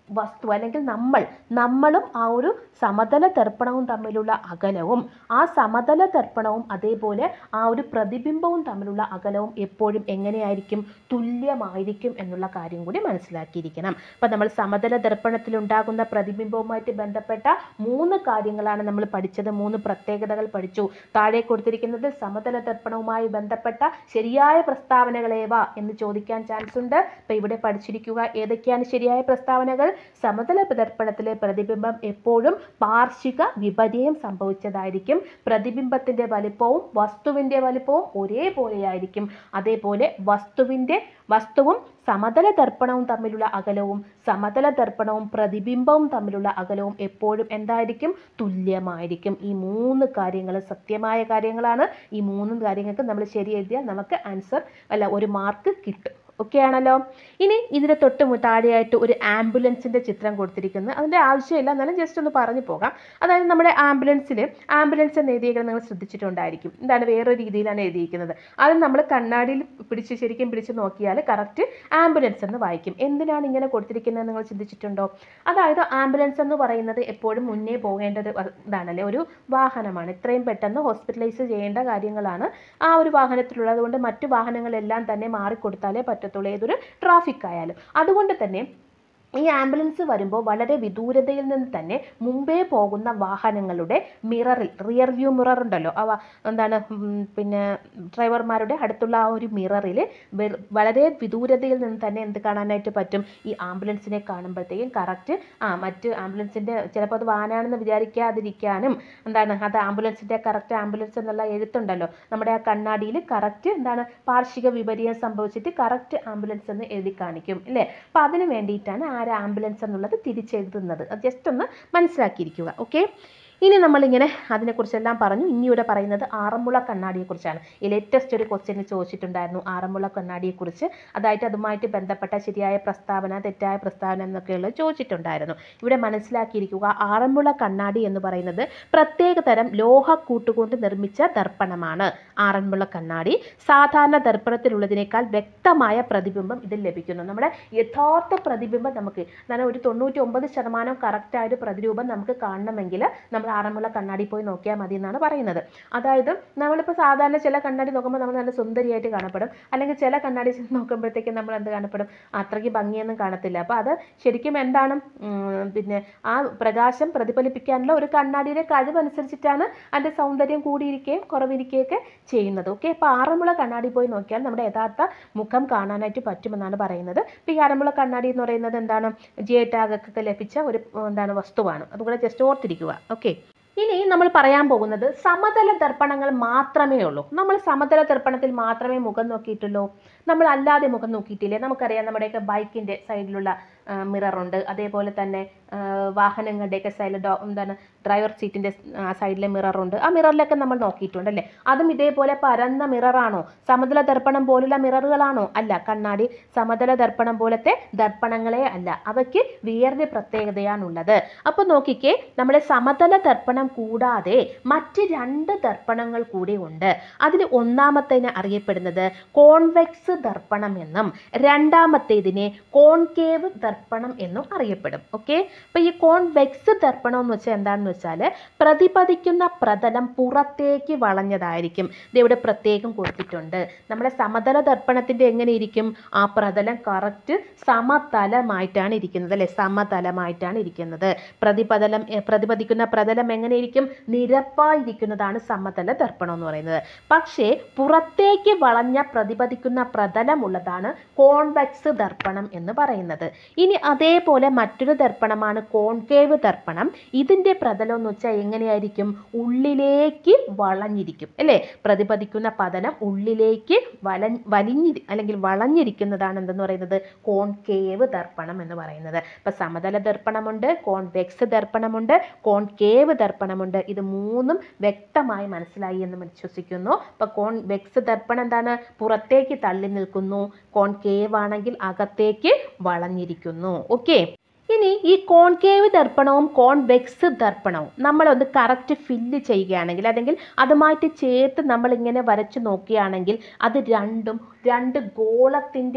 വസ്തു അല്ലെങ്കിൽ നമ്മൾ നമ്മളും ആ ഒരു സമതല ദർപ്പണവും തമ്മിലുള്ള അകലവും ആ സമതല ദർപ്പണവും അതേപോലെ ആ ഒരു പ്രതിബിംബവും തമ്മിലുള്ള അകലവും എപ്പോഴും എങ്ങനെയായിരിക്കും തുല്യമായിരിക്കും എന്നുള്ള കാര്യം കൂടി മനസ്സിലാക്കിയിരിക്കണം അപ്പം നമ്മൾ സമതല ദർപ്പണത്തിൽ ഉണ്ടാകുന്ന പ്രതിബിംബവുമായിട്ട് ബന്ധപ്പെട്ട മൂന്ന് കാര്യങ്ങളാണ് നമ്മൾ പഠിച്ചത് മൂന്ന് പ്രത്യേകതകൾ പഠിച്ചു താഴെ കൊടുത്തിരിക്കുന്നത് സമതല ദർപ്പണവുമായി ബന്ധപ്പെട്ട ശരിയായ പ്രസ്താവനകളേവ എന്ന് ചോദിക്കാൻ ചാൻസ് ഉണ്ട് അപ്പം ഇവിടെ പഠിച്ചിരിക്കുക ഏതൊക്കെയാണ് ശരിയായ പ്രസ്താവനകൾ സമതല ദർപ്പണത്തിലെ പ്രതിബിംബം എപ്പോഴും പാർശ്വിക വിപര്യം സംഭവിച്ചതായിരിക്കും പ്രതിബിംബത്തിന്റെ വലിപ്പവും വസ്തുവിന്റെ വലിപ്പവും ഒരേപോലെയായിരിക്കും അതേപോലെ വസ്തുവിന്റെ വസ്തുവും സമതല ദർപ്പണവും തമ്മിലുള്ള അകലവും സമതല ദർപ്പണവും പ്രതിബിംബവും തമ്മിലുള്ള അകലവും എപ്പോഴും എന്തായിരിക്കും തുല്യമായിരിക്കും ഈ മൂന്ന് കാര്യങ്ങൾ സത്യമായ കാര്യങ്ങളാണ് ഈ മൂന്ന് കാര്യങ്ങൾക്ക് നമ്മൾ ശരി എഴുതിയാൽ നമുക്ക് ആൻസർ അല്ല ഒരു മാർക്ക് കിട്ടും ഓക്കെ ആണല്ലോ ഇനി ഇതിന് തൊട്ട് മു- താഴെയായിട്ട് ഒരു ആംബുലൻസിൻ്റെ ചിത്രം കൊടുത്തിരിക്കുന്നത് അതിൻ്റെ ആവശ്യമില്ല എന്നാലും ജസ്റ്റ് ഒന്ന് പറഞ്ഞു പോകാം അതായത് നമ്മുടെ ആംബുലൻസിൽ ആംബുലൻസ് എന്ന് എഴുതിയിരിക്കുന്നത് നിങ്ങൾ ശ്രദ്ധിച്ചിട്ടുണ്ടായിരിക്കും എന്താണ് വേറൊരു രീതിയിലാണ് എഴുതിയിരിക്കുന്നത് അത് നമ്മൾ കണ്ണാടിയിൽ പിടിച്ച് ശരിക്കും പിടിച്ച് നോക്കിയാൽ കറക്റ്റ് ആംബുലൻസ് എന്ന് വായിക്കും എന്തിനാണ് ഇങ്ങനെ കൊടുത്തിരിക്കുന്നത് നിങ്ങൾ ചിന്തിച്ചിട്ടുണ്ടോ അതായത് ആംബുലൻസ് എന്ന് പറയുന്നത് എപ്പോഴും മുന്നേ പോകേണ്ട ഒരു വ- ഇതാണല്ലേ ഒരു വാഹനമാണ് ഇത്രയും പെട്ടെന്ന് ഹോസ്പിറ്റലൈസ് ചെയ്യേണ്ട കാര്യങ്ങളാണ് ആ ഒരു വാഹനത്തിലുള്ളത് കൊണ്ട് മറ്റു വാഹനങ്ങളെല്ലാം തന്നെ മാറിക്കൊടുത്താലേ പറ്റത്തുള്ളൂ ഏതൊരു ട്രാഫിക് ആയാലും അതുകൊണ്ട് തന്നെ ഈ ആംബുലൻസ് വരുമ്പോൾ വളരെ വിദൂരതയിൽ നിന്ന് തന്നെ മുമ്പേ പോകുന്ന വാഹനങ്ങളുടെ മിററിൽ റിയർ വ്യൂ മിറർ ഉണ്ടല്ലോ അവ എന്താണ് ഉം, പിന്നെ ഡ്രൈവർമാരുടെ അടുത്തുള്ള ആ ഒരു മിററിൽ വളരെ വിദൂരതയിൽ നിന്ന് തന്നെ എന്ത് കാണാനായിട്ട് പറ്റും ഈ ആംബുലൻസിനെ കാണുമ്പോഴത്തേക്കും കറക്റ്റ് ആ മറ്റ് ആംബുലൻസിൻ്റെ ചിലപ്പോൾ അത് വാനാണെന്ന് വിചാരിക്കാതിരിക്കാനും എന്താണ് അത് ആംബുലൻസിൻ്റെ കറക്റ്റ് ആംബുലൻസ് എന്നുള്ള എഴുത്തുണ്ടല്ലോ നമ്മുടെ ആ കണ്ണാടിയിൽ കറക്റ്റ് എന്താണ് പാർശ്വിക വിപര്യം സംഭവിച്ചിട്ട് കറക്റ്റ് ആംബുലൻസ് എന്ന് എഴുതി കാണിക്കും അല്ലേ അപ്പോൾ അതിന് വേണ്ടിയിട്ടാണ് ആര് ആംബുലൻസ് എന്നുള്ളത് തിരിച്ചെഴുതുന്നത് അത് ജസ്റ്റ് ഒന്ന് മനസ്സിലാക്കിയിരിക്കുക ഓക്കെ ഇനി നമ്മളിങ്ങനെ അതിനെക്കുറിച്ചെല്ലാം പറഞ്ഞു ഇനി ഇവിടെ പറയുന്നത് ആറന്മുള കണ്ണാടിയെക്കുറിച്ചാണ് ഈ ലേറ്റസ്റ്റ് ഒരു ക്വസ്റ്റ്യൻ ചോദിച്ചിട്ടുണ്ടായിരുന്നു ആറന്മുള കണ്ണാടിയെക്കുറിച്ച് അതായത് അതുമായിട്ട് ബന്ധപ്പെട്ട ശരിയായ പ്രസ്താവന തെറ്റായ പ്രസ്താവന എന്നൊക്കെയുള്ളത് ചോദിച്ചിട്ടുണ്ടായിരുന്നു ഇവിടെ മനസ്സിലാക്കിയിരിക്കുക ആറന്മുള കണ്ണാടി എന്ന് പറയുന്നത് പ്രത്യേക തരം ലോഹ കൂട്ടുകൊണ്ട് നിർമ്മിച്ച ദർപ്പണമാണ് ആറന്മുള കണ്ണാടി സാധാരണ ദർപ്പണത്തിലുള്ളതിനേക്കാൾ വ്യക്തമായ പ്രതിബിംബം ഇതിൽ ലഭിക്കുന്നു നമ്മുടെ യഥാർത്ഥ പ്രതിബിംബം നമുക്ക് എന്താണ് ഒരു തൊണ്ണൂറ്റി ഒമ്പത് ശതമാനം കറക്റ്റായ ഒരു പ്രതിരൂപം നമുക്ക് കാണണമെങ്കിൽ നമ്മൾ ആറന്മുള കണ്ണാടി പോയി നോക്കിയാൽ മതി എന്നാണ് പറയുന്നത് അതായത് നമ്മളിപ്പോൾ സാധാരണ ചില കണ്ണാടി നോക്കുമ്പോൾ നമ്മൾ നല്ല സുന്ദരിയായിട്ട് കാണപ്പെടും അല്ലെങ്കിൽ ചില കണ്ണാടി ചെന്ന് നോക്കുമ്പോഴത്തേക്കും നമ്മൾ എന്ത് കാണപ്പെടും അത്രയ്ക്ക് ഭംഗിയൊന്നും കാണത്തില്ല അപ്പോൾ അത് ശരിക്കും എന്താണ് ഉം, പിന്നെ ആ പ്രകാശം പ്രതിഫലിപ്പിക്കാനുള്ള ഒരു കണ്ണാടിയുടെ കഴിവനുസരിച്ചിട്ടാണ് അതിൻ്റെ സൗന്ദര്യം കൂടിയിരിക്കുകയും കുറവിരിക്കുകയൊക്കെ ചെയ്യുന്നത് ഓക്കെ അപ്പോൾ ആറന്മുള കണ്ണാടി പോയി നോക്കിയാൽ നമ്മുടെ യഥാർത്ഥ മുഖം കാണാനായിട്ട് പറ്റുമെന്നാണ് പറയുന്നത് ഇപ്പോൾ ഈ ആറന്മുള കണ്ണാടി എന്ന് പറയുന്നത് എന്താണ് ജി ഐ ടാഗൊക്കെ ലഭിച്ച ഒരു ഉം, എന്താണ് വസ്തുവാണ് അതുകൂടെ ജസ്റ്റ് ഓർത്തിരിക്കുക ഓക്കെ ഇനി നമ്മൾ പറയാൻ പോകുന്നത് സമതല ദർപ്പണങ്ങൾ മാത്രമേ ഉള്ളൂ നമ്മൾ സമതല ദർപ്പണത്തിൽ മാത്രമേ മുഖം നോക്കിയിട്ടുള്ളൂ നമ്മൾ അല്ലാതെ മുഖം നോക്കിയിട്ടില്ലേ നമുക്കറിയാം നമ്മുടെയൊക്കെ ബൈക്കിൻ്റെ സൈഡിലുള്ള മിററുണ്ട് അതേപോലെ തന്നെ ആ, വാഹനങ്ങളുടെയൊക്കെ സൈഡിൽ ഡോ എന്താണ് ഡ്രൈവർ സീറ്റിൻ്റെ സൈഡിലെ മിററുണ്ട് ആ മിററിലൊക്കെ നമ്മൾ നോക്കിയിട്ടുണ്ട് അല്ലേ അതും ഇതേപോലെ പരന്ന മിററാണോ സമതല ദർപ്പണം പോലുള്ള മിററുകളാണോ അല്ല കണ്ണാടി സമതല ദർപ്പണം പോലത്തെ ദർപ്പണങ്ങളെ അല്ല അവയ്ക്ക് വേറൊരു പ്രത്യേകതയാണുള്ളത് അപ്പോൾ നോക്കിക്കേ നമ്മുടെ സമതല ദർപ്പണം കൂടാതെ മറ്റ് രണ്ട് ദർപ്പണങ്ങൾ കൂടി ഉണ്ട് അതിൽ ഒന്നാമത്തേന് അറിയപ്പെടുന്നത് കോൺവെക്സ് ദർപ്പണം എന്നും രണ്ടാമത്തേതിനെ കോൺകേവ് ദർപ്പണം എന്നും അറിയപ്പെടും ഓക്കെ അപ്പോൾ ഈ കോൺവെക്സ് ദർപ്പണം എന്ന് വെച്ചാൽ എന്താണെന്ന് വെച്ചാൽ പ്രതിപതിക്കുന്ന പ്രതലം പുറത്തേക്ക് വളഞ്ഞതായിരിക്കും ഇത് ഇവിടെ പ്രത്യേകം കൊടുത്തിട്ടുണ്ട് നമ്മുടെ സമതല ദർപ്പണത്തിൻ്റെ എങ്ങനെ ഇരിക്കും ആ പ്രതലം കറക്റ്റ് സമതലമായിട്ടാണ് ഇരിക്കുന്നത് അല്ലെ സമതലമായിട്ടാണ് ഇരിക്കുന്നത് പ്രതിപതലം എ, പ്രതിപതിക്കുന്ന പ്രതലം എങ്ങനെ ഇരിക്കും നിരപ്പായിരിക്കുന്നതാണ് സമതല ദർപ്പണം എന്ന് പറയുന്നത് പക്ഷേ പുറത്തേക്ക് വളഞ്ഞ പ്രതിപതിക്കുന്ന പ്രതലമുള്ളതാണ് കോൺവെക്സ് ദർപ്പണം എന്ന് പറയുന്നത് ഇനി അതേപോലെ മറ്റൊരു ദർപ്പണമാണ് കോൺകേവ് ദർപ്പണം ഇതിൻ്റെ പ്രതലം എന്ന് വെച്ചാൽ എങ്ങനെയായിരിക്കും ഉള്ളിലേക്ക് വളഞ്ഞിരിക്കും അല്ലേ പ്രതിപതിക്കുന്ന പതലം ഉള്ളിലേക്ക് വല വലിഞ്ഞിരി അല്ലെങ്കിൽ വളഞ്ഞിരിക്കുന്നതാണ് എന്തെന്ന് പറയുന്നത് കോൺകേവ് ദർപ്പണം എന്ന് പറയുന്നത് ഇപ്പം സമതല ദർപ്പണമുണ്ട് കോൺവെക്സ് ദർപ്പണമുണ്ട് കോൺകേവ് ദർപ്പണമുണ്ട് ഇത് മൂന്നും വ്യക്തമായി മനസ്സിലായി എന്ന് വിശ്വസിക്കുന്നു ഇപ്പം കോൺവെക്സ് ദർപ്പണം എന്താണ് പുറത്തേക്ക് തള്ളി നിൽക്കുന്നു കോൺകേവ് ആണെങ്കിൽ അകത്തേക്ക് വളഞ്ഞിരിക്കുന്നു ഓക്കെ ഇനി ഈ കോൺകേവ് ദർപ്പണവും കോൺവെക്സ് ദർപ്പണവും നമ്മളൊന്ന് കറക്റ്റ് ഫില്ല് ചെയ്യുകയാണെങ്കിൽ അല്ലെങ്കിൽ അതുമായിട്ട് ചേർത്ത് നമ്മൾ ഇങ്ങനെ വരച്ച് നോക്കുകയാണെങ്കിൽ അത് രണ്ടും രണ്ട് ഗോളത്തിൻ്റെ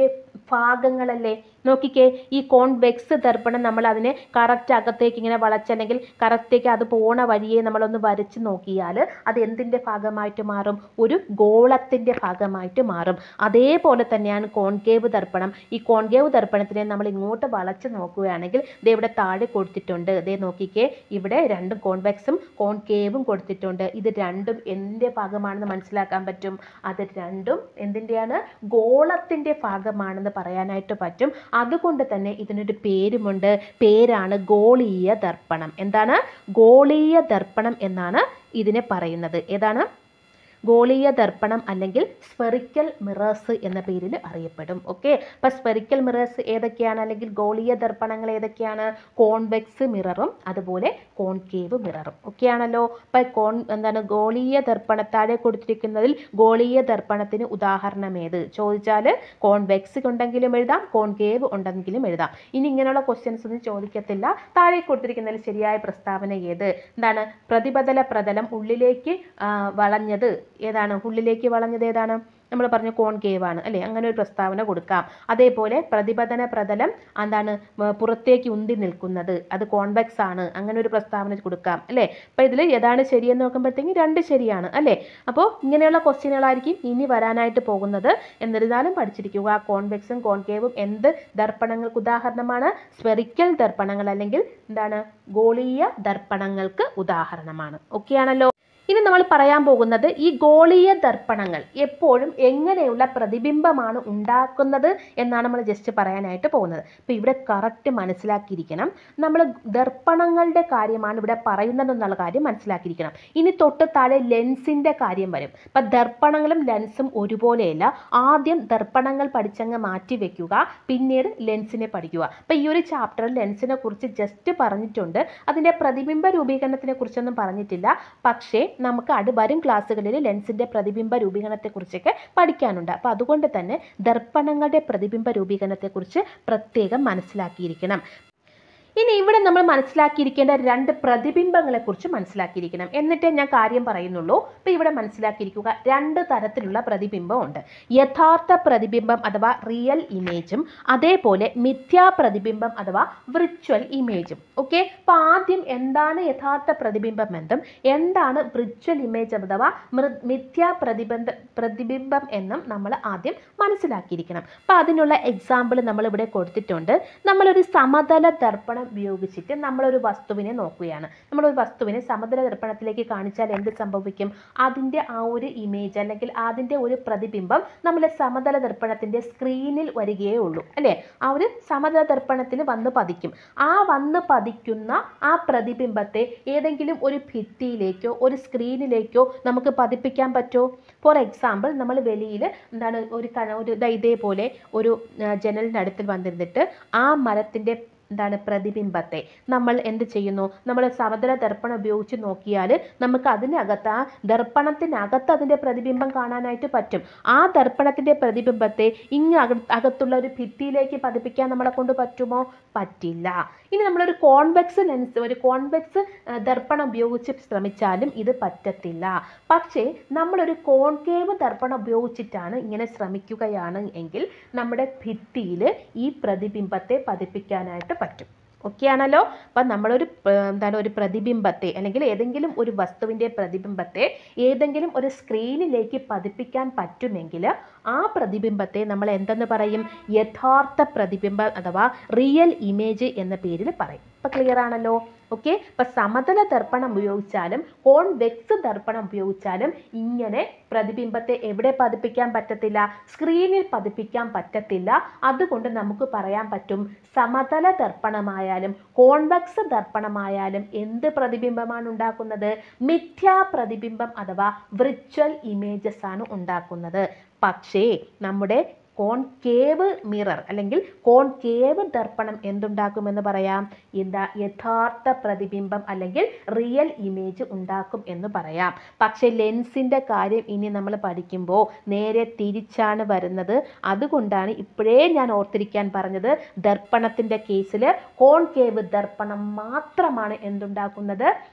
ഭാഗങ്ങളല്ലേ നോക്കിക്കേ ഈ കോൺവെക്സ് ദർപ്പണം നമ്മൾ അതിനെ കറക്റ്റ് അകത്തേക്ക് ഇങ്ങനെ വളച്ചല്ലെങ്കിൽ കറക്റ്റേക്ക് അത് പോണ വഴിയെ നമ്മളൊന്ന് വരച്ച് നോക്കിയാൽ അത് എന്തിൻ്റെ ഭാഗമായിട്ട് മാറും ഒരു ഗോളത്തിൻ്റെ ഭാഗമായിട്ട് മാറും അതേപോലെ തന്നെയാണ് കോൺകേവ് ദർപ്പണം ഈ കോൺകേവ് ദർപ്പണത്തിനെ നമ്മൾ ഇങ്ങോട്ട് വളച്ച് നോക്കുകയാണെങ്കിൽ ദേ ഇവിടെ താഴെ കൊടുത്തിട്ടുണ്ട് ദേ നോക്കിക്കേ ഇവിടെ രണ്ടും കോൺവെക്സും കോൺകേവും കൊടുത്തിട്ടുണ്ട് ഇത് രണ്ടും എന്തിൻ്റെ ഭാഗമാണെന്ന് മനസ്സിലാക്കാൻ പറ്റും അത് രണ്ടും എന്തിൻ്റെയാണ് ഗോളത്തിൻ്റെ ഭാഗമാണെന്ന് പറയാനായിട്ട് പറ്റും അതുകൊണ്ട് തന്നെ ഇതിനൊരു പേരുമുണ്ട് പേരാണ് ഗോളീയ ദർപ്പണം എന്താണ് ഗോളീയ ദർപ്പണം എന്നാണ് ഇതിനെ പറയുന്നത് ഏതാണ് ഗോളീയ ദർപ്പണം അല്ലെങ്കിൽ സ്പെറിക്കൽ മിറേഴ്സ് എന്ന പേരിൽ അറിയപ്പെടും ഓക്കെ അപ്പം സ്പെറിക്കൽ മിറേഴ്സ് ഏതൊക്കെയാണ് അല്ലെങ്കിൽ ഗോളീയ ദർപ്പണങ്ങൾ ഏതൊക്കെയാണ് കോൺവെക്സ് മിററും അതുപോലെ കോൺകേവ് മിററും ഒക്കെ ആണല്ലോ അപ്പം കോൺ എന്താണ് ഗോളീയ ദർപ്പണ താഴെ കൊടുത്തിരിക്കുന്നതിൽ ഗോളീയ ദർപ്പണത്തിന് ഉദാഹരണം ഏത് ചോദിച്ചാൽ കോൺവെക്സ് ഉണ്ടെങ്കിലും എഴുതാം കോൺകേവ് ഉണ്ടെങ്കിലും എഴുതാം ഇനി ഇങ്ങനെയുള്ള ക്വസ്റ്റ്യൻസ് ഒന്നും ചോദിക്കത്തില്ല താഴെ കൊടുത്തിരിക്കുന്നതിൽ ശരിയായ പ്രസ്താവന ഏത് എന്താണ് പ്രതിബദല പ്രതലം ഉള്ളിലേക്ക് ആ, വളഞ്ഞത് ഏതാണ് ഉള്ളിലേക്ക് വളഞ്ഞത് ഏതാണ് നമ്മൾ പറഞ്ഞു കോൺകേവ് ആണ് അല്ലേ അങ്ങനെ ഒരു പ്രസ്താവന കൊടുക്കാം അതേപോലെ പ്രതിപതന പ്രതലം എന്താണ് മ, പുറത്തേക്ക് ഉന്തി നിൽക്കുന്നത് അത് കോൺവെക്സ് ആണ് അങ്ങനെ ഒരു പ്രസ്താവന കൊടുക്കാം അല്ലേ അപ്പോൾ ഇതിൽ ഏതാണ് ശരിയെന്ന് നോക്കുമ്പോഴത്തേക്കും രണ്ട് ശരിയാണ് അല്ലേ അപ്പോൾ ഇങ്ങനെയുള്ള ക്വസ്റ്റ്യനുകളായിരിക്കും ഇനി വരാനായിട്ട് പോകുന്നത് എന്നിരുന്നാലും പഠിച്ചിരിക്കുക കോൺവെക്സും കോൺകേവും എന്ത് ദർപ്പണങ്ങൾക്ക് ഉദാഹരണമാണ് സ്പെറിക്കൽ ദർപ്പണങ്ങൾ അല്ലെങ്കിൽ എന്താണ് ഗോളീയ ദർപ്പണങ്ങൾക്ക് ഉദാഹരണമാണ് ഓക്കെ ആണല്ലോ ഇനി നമ്മൾ പറയാൻ പോകുന്നത് ഈ ഗോളീയ ദർപ്പണങ്ങൾ എപ്പോഴും എങ്ങനെയുള്ള പ്രതിബിംബമാണ് ഉണ്ടാക്കുന്നത് എന്നാണ് നമ്മൾ ജസ്റ്റ് പറയാനായിട്ട് പോകുന്നത് അപ്പോൾ ഇവിടെ കറക്റ്റ് മനസ്സിലാക്കിയിരിക്കണം നമ്മൾ ദർപ്പണങ്ങളുടെ കാര്യമാണ് ഇവിടെ പറയുന്നതെന്നുള്ള കാര്യം മനസ്സിലാക്കിയിരിക്കണം ഇനി തൊട്ട് താഴെ ലെൻസിൻ്റെ കാര്യം വരും അപ്പം ദർപ്പണങ്ങളും ലെൻസും ഒരുപോലെയല്ല ആദ്യം ദർപ്പണങ്ങൾ പഠിച്ചങ്ങ് മാറ്റി വെക്കുക പിന്നീട് ലെൻസിനെ പഠിക്കുക അപ്പം ഈ ഒരു ചാപ്റ്ററിൽ ലെൻസിനെ കുറിച്ച് ജസ്റ്റ് പറഞ്ഞിട്ടുണ്ട് അതിൻ്റെ പ്രതിബിംബ രൂപീകരണത്തിനെ കുറിച്ചൊന്നും പറഞ്ഞിട്ടില്ല പക്ഷേ നമുക്ക് അടു വരും ക്ലാസ്സുകളിൽ ലെൻസിൻ്റെ പ്രതിബിംബ രൂപീകരണത്തെക്കുറിച്ചൊക്കെ പഠിക്കാനുണ്ട് അപ്പോൾ അതുകൊണ്ട് തന്നെ ദർപ്പണങ്ങളുടെ പ്രതിബിംബ രൂപീകരണത്തെക്കുറിച്ച് പ്രത്യേകം മനസ്സിലാക്കിയിരിക്കണം ഇനി ഇവിടെ നമ്മൾ മനസ്സിലാക്കിയിരിക്കേണ്ട രണ്ട് പ്രതിബിംബങ്ങളെക്കുറിച്ച് മനസ്സിലാക്കിയിരിക്കണം എന്നിട്ടേ ഞാൻ കാര്യം പറയുന്നുള്ളൂ അപ്പോൾ ഇവിടെ മനസ്സിലാക്കിയിരിക്കുക രണ്ട് തരത്തിലുള്ള പ്രതിബിംബമുണ്ട് യഥാർത്ഥ പ്രതിബിംബം അഥവാ റിയൽ ഇമേജും അതേപോലെ മിഥ്യാ പ്രതിബിംബം അഥവാ വിർച്വൽ ഇമേജും ഓക്കെ അപ്പോൾ ആദ്യം എന്താണ് യഥാർത്ഥ പ്രതിബിംബം എന്നും എന്താണ് വിർച്വൽ ഇമേജ് അഥവാ മൃ- മിഥ്യാ പ്രതിബന്ധ പ്രതിബിംബം എന്നും നമ്മൾ ആദ്യം മനസ്സിലാക്കിയിരിക്കണം അപ്പോൾ അതിനുള്ള എക്സാമ്പിൾ നമ്മൾ ഇവിടെ കൊടുത്തിട്ടുണ്ട് നമ്മളൊരു സമതല ദർപ്പണം ഉപയോഗിച്ചിട്ട് നമ്മളൊരു വസ്തുവിനെ നോക്കുകയാണ് നമ്മളൊരു വസ്തുവിനെ സമതല ദർപ്പണത്തിലേക്ക് കാണിച്ചാൽ എന്ത് സംഭവിക്കും അതിൻ്റെ ആ ഒരു ഇമേജ് അല്ലെങ്കിൽ അതിൻ്റെ ഒരു പ്രതിബിംബം നമ്മളെ സമതല ദർപ്പണത്തിൻ്റെ സ്ക്രീനിൽ വരികയേ ഉള്ളൂ അല്ലേ ആ ഒരു സമതല ദർപ്പണത്തിൽ വന്ന് പതിക്കും ആ വന്ന് പതിക്കുന്ന ആ പ്രതിബിംബത്തെ ഏതെങ്കിലും ഒരു ഭിത്തിയിലേക്കോ ഒരു സ്ക്രീനിലേക്കോ നമുക്ക് പതിപ്പിക്കാൻ പറ്റുമോ ഫോർ എക്സാമ്പിൾ നമ്മൾ വെളിയിൽ എന്താണ് ഒരു കണ ഒരു ദാ ഇതേപോലെ ഒരു ആ, ജനലിൻ്റെ അടുത്തിൽ വന്നിരുന്നിട്ട് ആ മരത്തിൻ്റെ എന്താണ് പ്രതിബിംബത്തെ നമ്മൾ എന്ത് ചെയ്യുന്നു നമ്മൾ സമതല ദർപ്പണം ഉപയോഗിച്ച് നോക്കിയാൽ നമുക്ക് അതിനകത്ത് ആ ദർപ്പണത്തിനകത്ത് അതിൻ്റെ പ്രതിബിംബം കാണാനായിട്ട് പറ്റും ആ ദർപ്പണത്തിൻ്റെ പ്രതിബിംബത്തെ ഇങ്ങ് അക- അകത്തുള്ള ഒരു ഭിത്തിയിലേക്ക് പതിപ്പിക്കാൻ നമ്മളെ കൊണ്ട് പറ്റുമോ പറ്റില്ല ഇനി നമ്മളൊരു കോൺവെക്സ് ലെൻസ് ഒരു കോൺവെക്സ് ആ, ദർപ്പണം ഉപയോഗിച്ച് ശ്രമിച്ചാലും ഇത് പറ്റത്തില്ല പക്ഷേ നമ്മളൊരു കോൺകേവ് ദർപ്പണം ഉപയോഗിച്ചിട്ടാണ് ഇങ്ങനെ ശ്രമിക്കുകയാണ് എങ്കിൽ നമ്മുടെ ഭിത്തിയിൽ ഈ പ്രതിബിംബത്തെ പതിപ്പിക്കാനായിട്ട് പറ്റും ഓക്കെ ആണല്ലോ അപ്പം നമ്മളൊരു പ- എന്താണ് ഒരു പ്രതിബിംബത്തെ അല്ലെങ്കിൽ ഏതെങ്കിലും ഒരു വസ്തുവിൻ്റെ പ്രതിബിംബത്തെ ഏതെങ്കിലും ഒരു സ്ക്രീനിലേക്ക് പതിപ്പിക്കാൻ പറ്റുമെങ്കിൽ ആ പ്രതിബിംബത്തെ നമ്മൾ എന്തെന്ന് പറയും യഥാർത്ഥ പ്രതിബിംബം അഥവാ റിയൽ ഇമേജ് എന്ന പേരിൽ പറയും ഇപ്പം ക്ലിയർ ആണല്ലോ ഓക്കെ ഇപ്പം സമതല ദർപ്പണം ഉപയോഗിച്ചാലും കോൺവെക്സ് ദർപ്പണം ഉപയോഗിച്ചാലും ഇങ്ങനെ പ്രതിബിംബത്തെ എവിടെ പതിപ്പിക്കാൻ പറ്റത്തില്ല സ്ക്രീനിൽ പതിപ്പിക്കാൻ പറ്റത്തില്ല അതുകൊണ്ട് നമുക്ക് പറയാൻ പറ്റും സമതല ദർപ്പണമായാലും കോൺവെക്സ് ദർപ്പണമായാലും എന്ത് പ്രതിബിംബമാണ് ഉണ്ടാക്കുന്നത് മിഥ്യാ പ്രതിബിംബം അഥവാ വിർച്വൽ ഇമേജസ് ആണ് ഉണ്ടാക്കുന്നത് പക്ഷേ നമ്മുടെ കോൺകേവ് മിറർ അല്ലെങ്കിൽ കോൺകേവ് ദർപ്പണം എന്തുണ്ടാക്കുമെന്ന് പറയാം എന്താ യഥാർത്ഥ പ്രതിബിംബം അല്ലെങ്കിൽ റിയൽ ഇമേജ് ഉണ്ടാക്കും എന്ന് പറയാം പക്ഷേ ലെൻസിൻ്റെ കാര്യം ഇനി നമ്മൾ പഠിക്കുമ്പോൾ നേരെ തിരിച്ചാണ് വരുന്നത് അതുകൊണ്ടാണ് ഇപ്പോഴേ ഞാൻ ഓർത്തിരിക്കാൻ പറഞ്ഞത് ദർപ്പണത്തിൻ്റെ കേസിൽ കോൺകേവ് ദർപ്പണം മാത്രമാണ് എന്തുണ്ടാക്കുന്നത്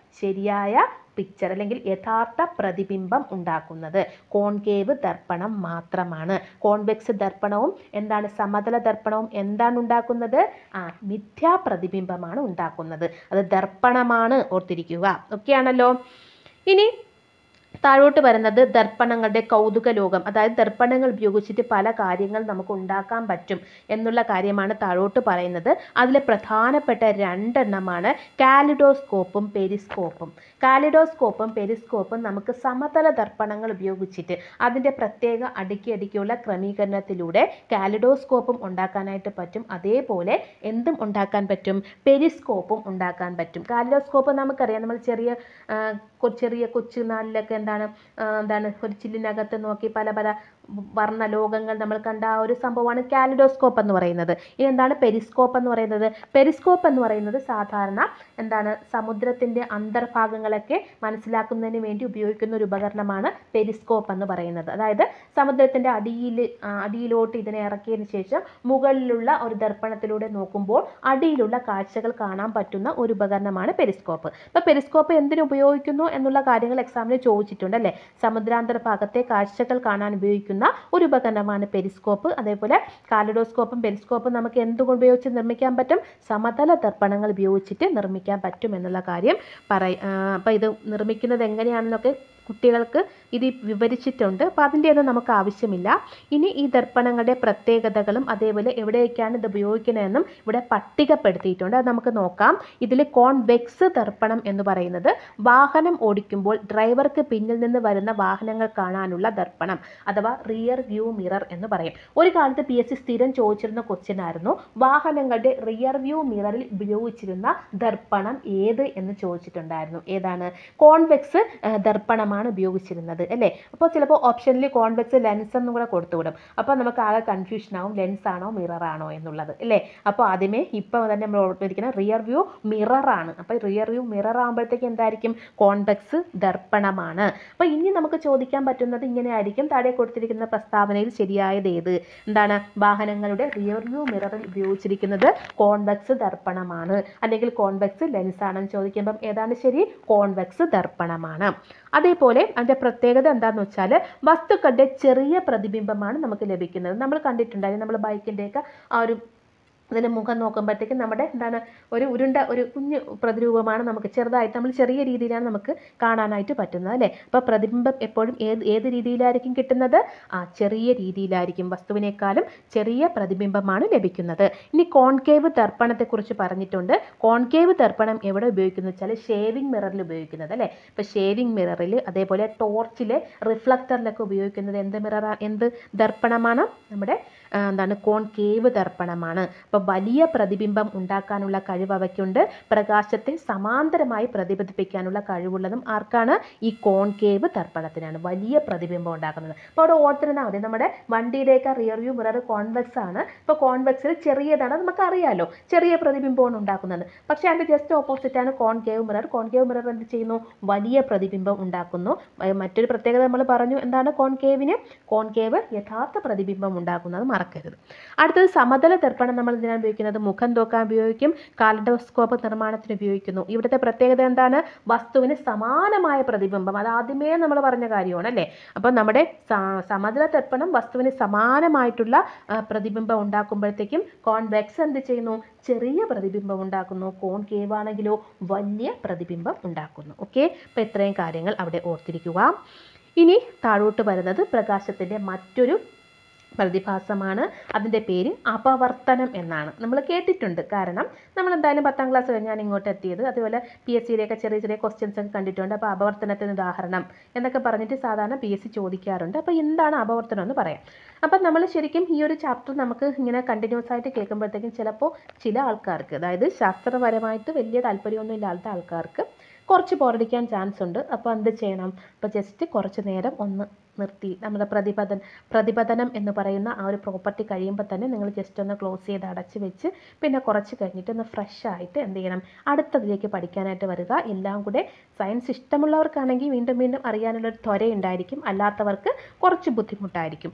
ശരിയായ പിക്ചർ അല്ലെങ്കിൽ യഥാർത്ഥ പ്രതിബിംബം ഉണ്ടാക്കുന്നത് കോൺകേവ് ദർപ്പണം മാത്രമാണ് കോൺവെക്സ് ദർപ്പണവും എന്താണ് സമതല ദർപ്പണവും എന്താണ് ഉണ്ടാക്കുന്നത് ആ മിഥ്യാ പ്രതിബിംബമാണ് ഉണ്ടാക്കുന്നത് അത് ദർപ്പണമാണ് ഓർത്തിരിക്കുക ഓക്കെ ആണല്ലോ ഇനി താഴോട്ട് വരുന്നത് ദർപ്പണങ്ങളുടെ കൗതുക ലോകം അതായത് ദർപ്പണങ്ങൾ ഉപയോഗിച്ചിട്ട് പല കാര്യങ്ങൾ നമുക്ക് ഉണ്ടാക്കാൻ പറ്റും എന്നുള്ള കാര്യമാണ് താഴോട്ട് പറയുന്നത് അതിൽ പ്രധാനപ്പെട്ട രണ്ടെണ്ണമാണ് കാലിഡോസ്കോപ്പും പെരിസ്കോപ്പും കാലിഡോസ്കോപ്പും പെരിസ്കോപ്പും നമുക്ക് സമതല ദർപ്പണങ്ങൾ ഉപയോഗിച്ചിട്ട് അതിൻ്റെ പ്രത്യേക അടുക്കി അടുക്കിയുള്ള ക്രമീകരണത്തിലൂടെ കാലിഡോസ്കോപ്പും ഉണ്ടാക്കാനായിട്ട് പറ്റും അതേപോലെ എന്തും ഉണ്ടാക്കാൻ പറ്റും പെരിസ്കോപ്പും ഉണ്ടാക്കാൻ പറ്റും കാലിഡോസ്കോപ്പ് നമുക്കറിയാം നമ്മൾ ചെറിയ ആ, കൊ- ചെറിയ കൊച്ചു നാളിലൊക്കെ എന്താണ് ആ, എന്താണ് ഒരു ചില്ലിനകത്ത് നോക്കി പല പല വർണ്ണ ലോകങ്ങൾ നമ്മൾ കണ്ട ആ ഒരു സംഭവമാണ് കാലിഡോസ്കോപ്പ് എന്ന് പറയുന്നത് ഇനി എന്താണ് പെരിസ്കോപ്പ് എന്ന് പറയുന്നത് പെരിസ്കോപ്പ് എന്ന് പറയുന്നത് സാധാരണ എന്താണ് സമുദ്രത്തിൻ്റെ അന്തർഭാഗങ്ങളൊക്കെ മനസ്സിലാക്കുന്നതിന് വേണ്ടി ഉപയോഗിക്കുന്ന ഒരു ഉപകരണമാണ് പെരിസ്കോപ്പ് എന്ന് പറയുന്നത് അതായത് സമുദ്രത്തിൻ്റെ അടിയിൽ ആ, അടിയിലോട്ട് ഇതിനെ ഇറക്കിയതിന് ശേഷം മുകളിലുള്ള ഒരു ദർപ്പണത്തിലൂടെ നോക്കുമ്പോൾ അടിയിലുള്ള കാഴ്ചകൾ കാണാൻ പറ്റുന്ന ഒരു ഉപകരണമാണ് പെരിസ്കോപ്പ് അപ്പോൾ പെരിസ്കോപ്പ് എന്തിനു ഉപയോഗിക്കുന്നു എന്നുള്ള കാര്യങ്ങൾ എക്സാമിന് ചോദിച്ചിട്ടുണ്ട് അല്ലേ സമുദ്രാന്തര ഭാഗത്തെ കാഴ്ചകൾ കാണാൻ ഉപയോഗിക്കുന്ന ഒരു ഉപകരണമാണ് പെരിസ്കോപ്പ് അതേപോലെ കാലിഡോസ്കോപ്പും പെരിസ്കോപ്പും നമുക്ക് എന്തുകൊണ്ട് ഉപയോഗിച്ച് നിർമ്മിക്കാൻ പറ്റും സമതല ദർപ്പണങ്ങൾ ഉപയോഗിച്ചിട്ട് നിർമ്മിക്കാൻ പറ്റും എന്നുള്ള കാര്യം പറയ അപ്പോൾ ഇത് നിർമ്മിക്കുന്നത് എങ്ങനെയാണെന്നൊക്കെ കുട്ടികൾക്ക് ഇത് വിവരിച്ചിട്ടുണ്ട് അപ്പോൾ അതിൻ്റെ ഒന്നും നമുക്ക് ആവശ്യമില്ല ഇനി ഈ ദർപ്പണങ്ങളുടെ പ്രത്യേകതകളും അതേപോലെ എവിടെയൊക്കെയാണ് ഇത് ഉപയോഗിക്കുന്നതെന്നും ഇവിടെ പട്ടികപ്പെടുത്തിയിട്ടുണ്ട് അത് നമുക്ക് നോക്കാം ഇതിൽ കോൺവെക്സ് ദർപ്പണം എന്ന് പറയുന്നത് വാഹനം ഓടിക്കുമ്പോൾ ഡ്രൈവർക്ക് പിന്നിൽ നിന്ന് വരുന്ന വാഹനങ്ങൾ കാണാനുള്ള ദർപ്പണം അഥവാ റിയർ വ്യൂ മിറർ എന്ന് പറയും ഒരു കാലത്ത് പി എസ് സി സ്ഥിരം ചോദിച്ചിരുന്ന ക്വസ്റ്റ്യൻ ആയിരുന്നു വാഹനങ്ങളുടെ റിയർ വ്യൂ മിററിൽ ഉപയോഗിച്ചിരുന്ന ദർപ്പണം ഏത് എന്ന് ചോദിച്ചിട്ടുണ്ടായിരുന്നു ഏതാണ് കോൺവെക്സ് ദർപ്പണമാണ് ഉപയോഗിച്ചിരുന്നത് അല്ലേ അപ്പോൾ ചിലപ്പോൾ ഓപ്ഷനിൽ കോൺവെക്സ് ലെൻസ് എന്നും കൂടെ കൊടുത്തുവിടും അപ്പോൾ നമുക്ക് ആകെ കൺഫ്യൂഷൻ ആവും ലെൻസ് ആണോ മിറർ ആണോ എന്നുള്ളത് അല്ലേ അപ്പോൾ ആദ്യമേ ഇപ്പോൾ തന്നെ നമ്മൾ ഓർത്തിരിക്കുന്ന റിയർ വ്യൂ മിറർ ആണ് അപ്പോൾ റിയർ വ്യൂ മിറർ ആകുമ്പോഴത്തേക്ക് എന്തായിരിക്കും കോൺവെക്സ് ദർപ്പണമാണ് അപ്പോൾ ഇനി നമുക്ക് ചോദിക്കാൻ പറ്റുന്നത് ഇങ്ങനെ ആയിരിക്കും താഴെ കൊടുത്തിരിക്കുന്ന പ്രസ്താവനയിൽ ശരിയായത് ഏത് എന്താണ് വാഹനങ്ങളുടെ റിയർ വ്യൂ മിററിൽ ഉപയോഗിച്ചിരിക്കുന്നത് കോൺവെക്സ് ദർപ്പണമാണ് അല്ലെങ്കിൽ കോൺവെക്സ് ലെൻസ് ആണെന്ന് ചോദിക്കുമ്പം ഏതാണ് ശരി കോൺവെക്സ് ദർപ്പണമാണ് അതേപോലെ അതിൻ്റെ പ്രത്യേകത എന്താണെന്ന് വെച്ചാൽ വസ്തുക്കളുടെ ചെറിയ പ്രതിബിംബമാണ് നമുക്ക് ലഭിക്കുന്നത് നമ്മൾ കണ്ടിട്ടുണ്ടായിരുന്നു നമ്മൾ ബൈക്കിൻ്റെയൊക്കെ ആ ഒരു അതിൻ്റെ മുഖം നോക്കുമ്പോഴത്തേക്കും നമ്മുടെ എന്താണ് ഒരു ഉരുണ്ട ഒരു കുഞ്ഞു പ്രതിരൂപമാണ് നമുക്ക് ചെറുതായിട്ട് നമ്മൾ ചെറിയ രീതിയിലാണ് നമുക്ക് കാണാനായിട്ട് പറ്റുന്നത് അല്ലേ അപ്പോൾ പ്രതിബിംബം എപ്പോഴും ഏത് ഏത് രീതിയിലായിരിക്കും കിട്ടുന്നത് ആ ചെറിയ രീതിയിലായിരിക്കും വസ്തുവിനേക്കാളും ചെറിയ പ്രതിബിംബമാണ് ലഭിക്കുന്നത് ഇനി കോൺകേവ് ദർപ്പണത്തെക്കുറിച്ച് പറഞ്ഞിട്ടുണ്ട് കോൺകേവ് ദർപ്പണം എവിടെ ഉപയോഗിക്കുന്നത് വെച്ചാൽ ഷേവിംഗ് മിററിൽ ഉപയോഗിക്കുന്നത് അല്ലേ ഇപ്പോൾ ഷേവിംഗ് മിററിൽ അതേപോലെ ടോർച്ചിൽ റിഫ്ലക്ടറിലൊക്കെ ഉപയോഗിക്കുന്നത് എന്ത് മിറർ എന്ത് ദർപ്പണമാണ് നമ്മുടെ ആ, എന്താണ് കോൺകേവ് ദർപ്പണമാണ് അപ്പോൾ വലിയ പ്രതിബിംബം ഉണ്ടാക്കാനുള്ള കഴിവ് അവയ്ക്കുണ്ട് പ്രകാശത്തെ സമാന്തരമായി പ്രതിഫലിപ്പിക്കാനുള്ള കഴിവുള്ളതും ആർക്കാണ് ഈ കോൺകേവ് ദർപ്പണത്തിനാണ് വലിയ പ്രതിബിംബം ഉണ്ടാക്കുന്നത് അപ്പോൾ അവിടെ ഓർത്തിരുന്നാൽ മതി നമ്മുടെ വണ്ടിയുടെയൊക്കെ റിയർ വ്യൂ മിറർ കോൺവെക്സ് ആണ് ഇപ്പോൾ കോൺവെക്സിൽ ചെറിയതാണ് അത് നമുക്കറിയാലോ ചെറിയ പ്രതിബിംബമാണ് ഉണ്ടാക്കുന്നത് പക്ഷേ അതിൻ്റെ ജസ്റ്റ് ഓപ്പോസിറ്റ് ആണ് കോൺകേവ് മിറർ കോൺകേവ് മിറർ എന്ത് ചെയ്യുന്നു വലിയ പ്രതിബിംബം ഉണ്ടാക്കുന്നു ഏർ മറ്റൊരു പ്രത്യേകത നമ്മൾ പറഞ്ഞു എന്താണ് കോൺകേവിന് കോൺകേവ് യഥാർത്ഥ പ്രതിബിംബം ഉണ്ടാക്കുന്നത് മറക്കരുത് അടുത്തത് സമതല ദർപ്പണം നമ്മൾ ഇതിനാണ് ഉപയോഗിക്കുന്നത് മുഖം തോക്കാൻ ഉപയോഗിക്കും കാലഡോസ്കോപ്പ് നിർമ്മാണത്തിന് ഉപയോഗിക്കുന്നു ഇവിടുത്തെ പ്രത്യേകത എന്താണ് വസ്തുവിന് സമാനമായ പ്രതിബിംബം അത് ആദ്യമേ നമ്മൾ പറഞ്ഞ കാര്യമാണ് അല്ലേ അപ്പോൾ നമ്മുടെ സ- സമതല ദർപ്പണം വസ്തുവിന് സമാനമായിട്ടുള്ള ആ, പ്രതിബിംബം ഉണ്ടാക്കുമ്പോഴത്തേക്കും കോൺവെക്സ് എന്ത് ചെയ്യുന്നു ചെറിയ പ്രതിബിംബം ഉണ്ടാക്കുന്നു കോൺ കേവ് ആണെങ്കിലോ വലിയ പ്രതിബിംബം ഉണ്ടാക്കുന്നു ഓക്കെ അപ്പോൾ ഇത്രയും കാര്യങ്ങൾ അവിടെ ഓർത്തിരിക്കുക ഇനി താഴോട്ട് വരുന്നത് പ്രകാശത്തിൻ്റെ മറ്റൊരു പ്രതിഭാസമാണ് അതിൻ്റെ പേര് അപവർത്തനം എന്നാണ് നമ്മൾ കേട്ടിട്ടുണ്ട് കാരണം നമ്മൾ എന്തായാലും പത്താം ക്ലാസ് കഴിഞ്ഞാണ് ഇങ്ങോട്ട് എത്തിയത് അതുപോലെ പി എസ് സിയിലെയൊക്കെ ചെറിയ ചെറിയ ക്വസ്റ്റ്യൻസ് ഒക്കെ കണ്ടിട്ടുണ്ട് അപ്പോൾ അപവർത്തനത്തിന് ഉദാഹരണം എന്നൊക്കെ പറഞ്ഞിട്ട് സാധാരണ പി എസ് സി ചോദിക്കാറുണ്ട് അപ്പോൾ എന്താണ് അപവർത്തനം എന്ന് പറയാം അപ്പം നമ്മൾ ശരിക്കും ഈ ഒരു ചാപ്റ്റർ നമുക്ക് ഇങ്ങനെ കണ്ടിന്യൂസ് ആയിട്ട് കേൾക്കുമ്പോഴത്തേക്കും ചിലപ്പോൾ ചില ആൾക്കാർക്ക് അതായത് ശാസ്ത്രപരമായിട്ട് വലിയ താല്പര്യമൊന്നും ഇല്ലാത്ത ആൾക്കാർക്ക് കുറച്ച് ബോറടിക്കാൻ ചാൻസ് ഉണ്ട് അപ്പോൾ എന്ത് ചെയ്യണം അപ്പോൾ ജസ്റ്റ് കുറച്ച് നേരം ഒന്ന് നിർത്തി നമ്മുടെ പ്രതിപദൻ പ്രതിപദനം എന്ന് പറയുന്ന ആ ഒരു പ്രോപ്പർട്ടി കഴിയുമ്പോൾ തന്നെ നിങ്ങൾ ജസ്റ്റ് ഒന്ന് ക്ലോസ് ചെയ്ത് അടച്ച് വെച്ച് പിന്നെ കുറച്ച് കഴിഞ്ഞിട്ട് ഒന്ന് ഫ്രഷ് ആയിട്ട് എന്ത് ചെയ്യണം അടുത്തതിലേക്ക് പഠിക്കാനായിട്ട് വരിക എല്ലാം കൂടെ സയൻസ് ഇഷ്ടമുള്ളവർക്കാണെങ്കിൽ വീണ്ടും വീണ്ടും അറിയാനുള്ളൊരു ത്വര ഉണ്ടായിരിക്കും അല്ലാത്തവർക്ക് കുറച്ച് ബുദ്ധിമുട്ടായിരിക്കും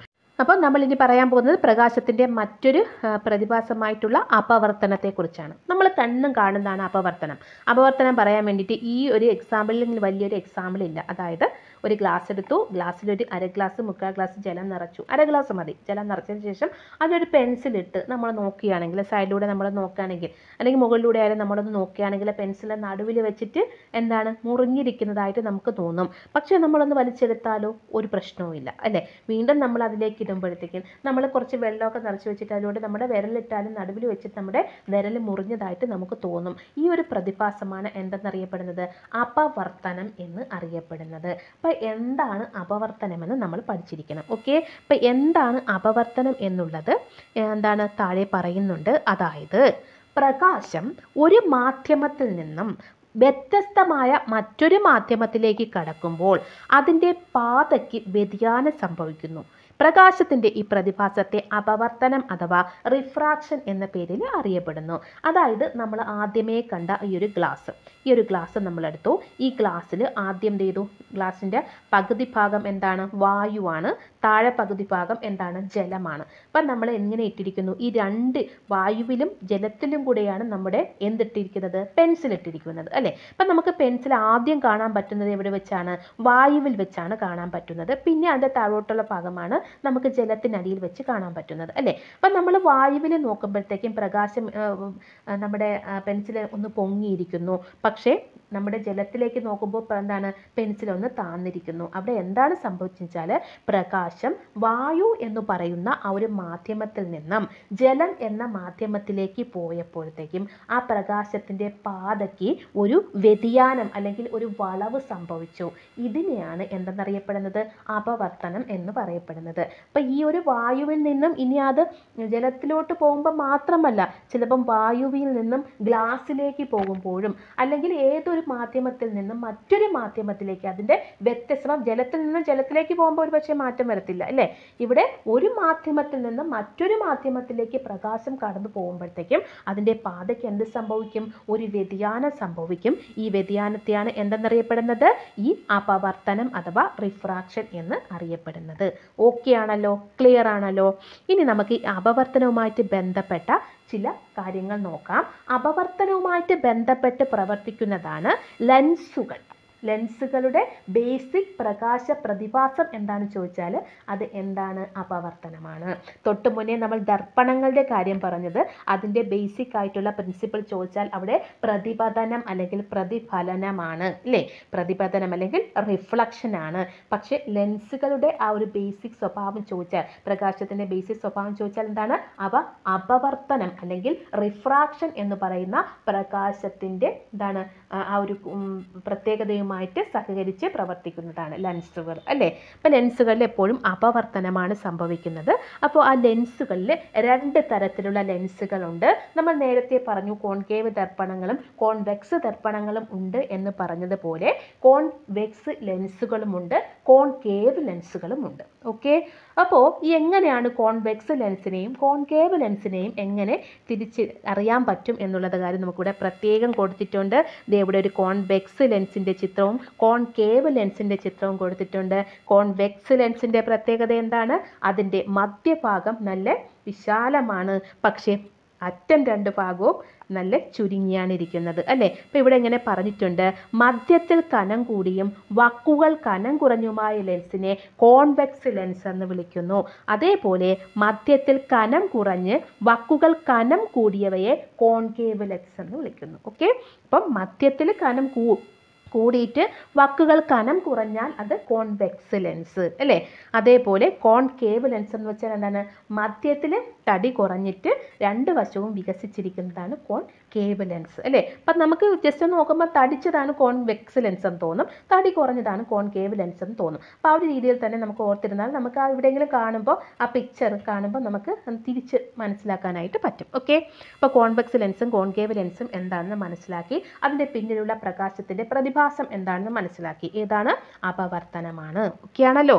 അപ്പോൾ നമ്മൾ ഇനി പറയാൻ പോകുന്നത് പ്രകാശത്തിൻ്റെ മറ്റൊരു ആ, പ്രതിഭാസമായിട്ടുള്ള അപവർത്തനത്തെക്കുറിച്ചാണ് നമ്മൾ കണ്ണും കാണുന്നതാണ് അപവർത്തനം അപവർത്തനം പറയാൻ വേണ്ടിയിട്ട് ഈ ഒരു എക്സാമ്പിളിൽ വലിയൊരു എക്സാമ്പിൾ ഇല്ല അതായത് ഒരു ഗ്ലാസ് എടുത്തു ഗ്ലാസ്സിൽ ഒരു അര ഗ്ലാസ് മുക്കാൽ ഗ്ലാസ് ജലം നിറച്ചു അര ഗ്ലാസ് മതി ജലം നിറച്ചതിന് ശേഷം അതിലൊരു പെൻസിലിട്ട് നമ്മൾ നോക്കുകയാണെങ്കിൽ സൈഡിലൂടെ നമ്മൾ നോക്കുകയാണെങ്കിൽ അല്ലെങ്കിൽ മുകളിലൂടെ ആയാലും നമ്മളൊന്ന് നോക്കുകയാണെങ്കിൽ പെൻസിലെ നടുവിൽ വെച്ചിട്ട് എന്താണ് മുറിഞ്ഞിരിക്കുന്നതായിട്ട് നമുക്ക് തോന്നും പക്ഷേ നമ്മളൊന്ന് വലിച്ചെടുത്താലോ ഒരു പ്രശ്നവും ഇല്ല അല്ലേ വീണ്ടും നമ്മൾ അതിലേക്ക് ഇടുമ്പോഴത്തേക്കും നമ്മൾ കുറച്ച് വെള്ളമൊക്കെ നിറച്ച് വെച്ചിട്ട് അതിലൂടെ നമ്മുടെ വിരലിട്ടാലും നടുവിൽ വെച്ചിട്ട് നമ്മുടെ വിരൽ മുറിഞ്ഞതായിട്ട് നമുക്ക് തോന്നും ഈ ഒരു പ്രതിഭാസമാണ് എന്തെന്നറിയപ്പെടുന്നത് അപവർത്തനം എന്ന് അറിയപ്പെടുന്നത് അപ്പം എന്താണ് അപവർത്തനമെന്ന് നമ്മൾ പഠിച്ചിരിക്കണം ഓക്കെ അപ്പം എന്താണ് അപവർത്തനം എന്നുള്ളത് എന്താണ് താഴെ പറയുന്നുണ്ട് അതായത് പ്രകാശം ഒരു മാധ്യമത്തിൽ നിന്നും വ്യത്യസ്തമായ മറ്റൊരു മാധ്യമത്തിലേക്ക് കടക്കുമ്പോൾ അതിൻ്റെ പാതയ്ക്ക് വ്യതിയാനം സംഭവിക്കുന്നു പ്രകാശത്തിൻ്റെ ഈ പ്രതിഭാസത്തെ അപവർത്തനം അഥവാ റിഫ്രാക്ഷൻ എന്ന പേരിൽ അറിയപ്പെടുന്നു അതായത് നമ്മൾ ആദ്യമേ കണ്ട ഈ ഒരു ഗ്ലാസ് ഈ ഒരു ഗ്ലാസ് നമ്മളെടുത്തു ഈ ഗ്ലാസ്സിൽ ആദ്യം എന്ത് ചെയ്തു ഗ്ലാസിൻ്റെ പകുതി ഭാഗം എന്താണ് വായുവാണ് താഴെ പകുതി ഭാഗം എന്താണ് ജലമാണ് അപ്പം നമ്മൾ എങ്ങനെ ഇട്ടിരിക്കുന്നു ഈ രണ്ട് വായുവിലും ജലത്തിലും കൂടെയാണ് നമ്മുടെ എന്തിട്ടിരിക്കുന്നത് പെൻസിൽ ഇട്ടിരിക്കുന്നത് അല്ലേ അപ്പം നമുക്ക് പെൻസിൽ ആദ്യം കാണാൻ പറ്റുന്നത് എവിടെ വെച്ചാണ് വായുവിൽ വെച്ചാണ് കാണാൻ പറ്റുന്നത് പിന്നെ അതിൻ്റെ താഴോട്ടുള്ള ഭാഗമാണ് നമുക്ക് ജലത്തിനടിയിൽ വെച്ച് കാണാൻ പറ്റുന്നത് അല്ലേ അപ്പം നമ്മൾ വായുവിൽ നോക്കുമ്പോഴത്തേക്കും പ്രകാശം ആ, ഉം, ആ, നമ്മുടെ പെൻസിൽ ഒന്ന് പൊങ്ങിയിരിക്കുന്നു പക്ഷേ നമ്മുടെ ജലത്തിലേക്ക് നോക്കുമ്പോൾ ഇപ്പം എന്താണ് പെൻസിൽ ഒന്ന് താന്നിരിക്കുന്നു അവിടെ എന്താണ് സംഭവിച്ചാൽ പ്രകാശം വായു എന്ന് പറയുന്ന ആ ഒരു മാധ്യമത്തിൽ നിന്നും ജലം എന്ന മാധ്യമത്തിലേക്ക് പോയപ്പോഴത്തേക്കും ആ പ്രകാശത്തിൻ്റെ പാതയ്ക്ക് ഒരു വ്യതിയാനം അല്ലെങ്കിൽ ഒരു വളവ് സംഭവിച്ചു ഇതിനെയാണ് എന്തെന്നറിയപ്പെടുന്നത് അപവർത്തനം എന്ന് പറയപ്പെടുന്നത് അപ്പം ഈ ഒരു വായുവിൽ നിന്നും ഇനി അത് ജലത്തിലോട്ട് പോകുമ്പോൾ മാത്രമല്ല ചിലപ്പം വായുവിൽ നിന്നും ഗ്ലാസ്സിലേക്ക് പോകുമ്പോഴും അല്ലെങ്കിൽ ഏതൊരു മാധ്യമത്തിൽ നിന്നും മറ്റൊരു മാധ്യമത്തിലേക്ക് അതിൻ്റെ വ്യത്യസ്തം ജലത്തിൽ നിന്നും ജലത്തിലേക്ക് പോകുമ്പോൾ ഒരു പക്ഷേ മാറ്റം വരത്തില്ല അല്ലേ ഇവിടെ ഒരു മാധ്യമത്തിൽ നിന്നും മറ്റൊരു മാധ്യമത്തിലേക്ക് പ്രകാശം കടന്നു പോകുമ്പോഴത്തേക്കും അതിൻ്റെ പാതയ്ക്ക് എന്ത് സംഭവിക്കും ഒരു വ്യതിയാനം സംഭവിക്കും ഈ വ്യതിയാനത്തെയാണ് എന്തെന്നറിയപ്പെടുന്നത് ഈ അപവർത്തനം അഥവാ റിഫ്രാക്ഷൻ എന്ന് അറിയപ്പെടുന്നത് ഓക്കെ ആണല്ലോ ക്ലിയർ ആണല്ലോ ഇനി നമുക്ക് ഈ അപവർത്തനവുമായിട്ട് ബന്ധപ്പെട്ട ചില കാര്യങ്ങൾ നോക്കാം അപവർത്തനവുമായിട്ട് ബന്ധപ്പെട്ട് പ്രവർത്തിക്കുന്നതാണ് ലെൻസുകൾ ലെൻസുകളുടെ ബേസിക് പ്രകാശ പ്രതിഭാസം എന്താണെന്ന് ചോദിച്ചാൽ അത് എന്താണ് അപവർത്തനമാണ് തൊട്ട് മുന്നേ നമ്മൾ ദർപ്പണങ്ങളുടെ കാര്യം പറഞ്ഞത് അതിൻ്റെ ബേസിക് ആയിട്ടുള്ള പ്രിൻസിപ്പിൾ ചോദിച്ചാൽ അവിടെ പ്രതിപതനം അല്ലെങ്കിൽ പ്രതിഫലനമാണ് അല്ലേ പ്രതിപതനം അല്ലെങ്കിൽ റിഫ്ലക്ഷൻ ആണ് പക്ഷേ ലെൻസുകളുടെ ആ ഒരു ബേസിക് സ്വഭാവം ചോദിച്ചാൽ പ്രകാശത്തിൻ്റെ ബേസിക് സ്വഭാവം ചോദിച്ചാൽ എന്താണ് അവ അപവർത്തനം അല്ലെങ്കിൽ റിഫ്രാക്ഷൻ എന്ന് പറയുന്ന പ്രകാശത്തിൻ്റെ എന്താണ് ആ ആ ഒരു ഉം, പ്രത്യേകതയുമായിട്ട് സഹകരിച്ച് പ്രവർത്തിക്കുന്നതാണ് ലെൻസുകൾ അല്ലേ അപ്പോൾ ലെൻസുകളിൽ എപ്പോഴും അപവർത്തനമാണ് സംഭവിക്കുന്നത് അപ്പോൾ ആ ലെൻസുകളിൽ രണ്ട് തരത്തിലുള്ള ലെൻസുകളുണ്ട് നമ്മൾ നേരത്തെ പറഞ്ഞു കോൺകേവ് ദർപ്പണങ്ങളും കോൺവെക്സ് ദർപ്പണങ്ങളും ഉണ്ട് എന്ന് പറഞ്ഞതുപോലെ കോൺവെക്സ് ലെൻസുകളുമുണ്ട് കോൺകേവ് ലെൻസുകളുമുണ്ട് ഓക്കെ അപ്പോൾ ഈ എങ്ങനെയാണ് കോൺവെക്സ് ലെൻസിനെയും കോൺകേവ് ലെൻസിനെയും എങ്ങനെ തിരിച്ച് അറിയാൻ പറ്റും എന്നുള്ളത് കാര്യം നമുക്കിവിടെ പ്രത്യേകം കൊടുത്തിട്ടുണ്ട് ദേ ഇവിടെ ഒരു കോൺവെക്സ് ലെൻസിൻ്റെ ചിത്രവും കോൺകേവ് ലെൻസിൻ്റെ ചിത്രവും കൊടുത്തിട്ടുണ്ട് കോൺവെക്സ് ലെൻസിൻ്റെ പ്രത്യേകത എന്താണ് അതിൻ്റെ മധ്യഭാഗം നല്ല വിശാലമാണ് പക്ഷേ അറ്റം രണ്ട് ഭാഗവും നല്ല ചുരുങ്ങിയാണ് ഇരിക്കുന്നത് അല്ലേ അപ്പോൾ ഇവിടെ ഇങ്ങനെ പറഞ്ഞിട്ടുണ്ട് മധ്യത്തിൽ കനം കൂടിയും വക്കുകൾ കനം കുറഞ്ഞുമായ ലെൻസിനെ കോൺവെക്സ് ലെൻസ് എന്ന് വിളിക്കുന്നു അതേപോലെ മധ്യത്തിൽ കനം കുറഞ്ഞ് വക്കുകൾ കനം കൂടിയവയെ കോൺകേവ് ലെൻസ് എന്ന് വിളിക്കുന്നു ഓക്കെ അപ്പം മധ്യത്തിൽ കനം കൂ കൂടിയിട്ട് വക്കുകൾ കനം കുറഞ്ഞാൽ അത് കോൺവെക്സ് ലെൻസ് അല്ലേ അതേപോലെ കോൺകേവ് ലെൻസ് എന്ന് വെച്ചാൽ എന്താണ് മധ്യത്തിൽ തടി കുറഞ്ഞിട്ട് രണ്ട് വശവും വികസിച്ചിരിക്കുന്നതാണ് കോൺകേവ് ലെൻസ് അല്ലേ അപ്പം നമുക്ക് ജസ്റ്റ് ഒന്ന് നോക്കുമ്പോൾ തടിച്ചതാണ് കോൺവെക്സ് ലെൻസ് എന്ന് തോന്നും തടി കുറഞ്ഞതാണ് കോൺകേവ് ലെൻസ് എന്ന് തോന്നും അപ്പോൾ ആ ഒരു രീതിയിൽ തന്നെ നമുക്ക് ഓർത്തിരുന്നാൽ നമുക്ക് ആ എവിടെയെങ്കിലും കാണുമ്പോൾ ആ പിക്ചർ കാണുമ്പോൾ നമുക്ക് അത് തിരിച്ച് മനസ്സിലാക്കാനായിട്ട് പറ്റും ഓക്കെ അപ്പോൾ കോൺവെക്സ് ലെൻസും കോൺകേവ് ലെൻസും എന്താണെന്ന് മനസ്സിലാക്കി അതിൻ്റെ പിന്നിലുള്ള പ്രകാശത്തിൻ്റെ പ്രതിഭാസം എന്താണെന്ന് മനസ്സിലാക്കി ഏതാണ് അപവർത്തനമാണ് ഓക്കെ ആണല്ലോ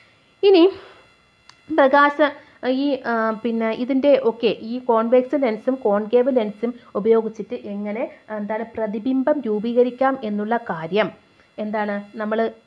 ഇനി പ്രകാശ ഈ ആ, പിന്നെ ഇതിൻ്റെ ഒക്കെ ഈ കോൺവെക്സ് ലെൻസും കോൺകേവ് ലെൻസും ഉപയോഗിച്ചിട്ട് എങ്ങനെ എന്താണ് പ്രതിബിംബം രൂപീകരിക്കാം എന്നുള്ള കാര്യം എന്താണ് നമ്മൾ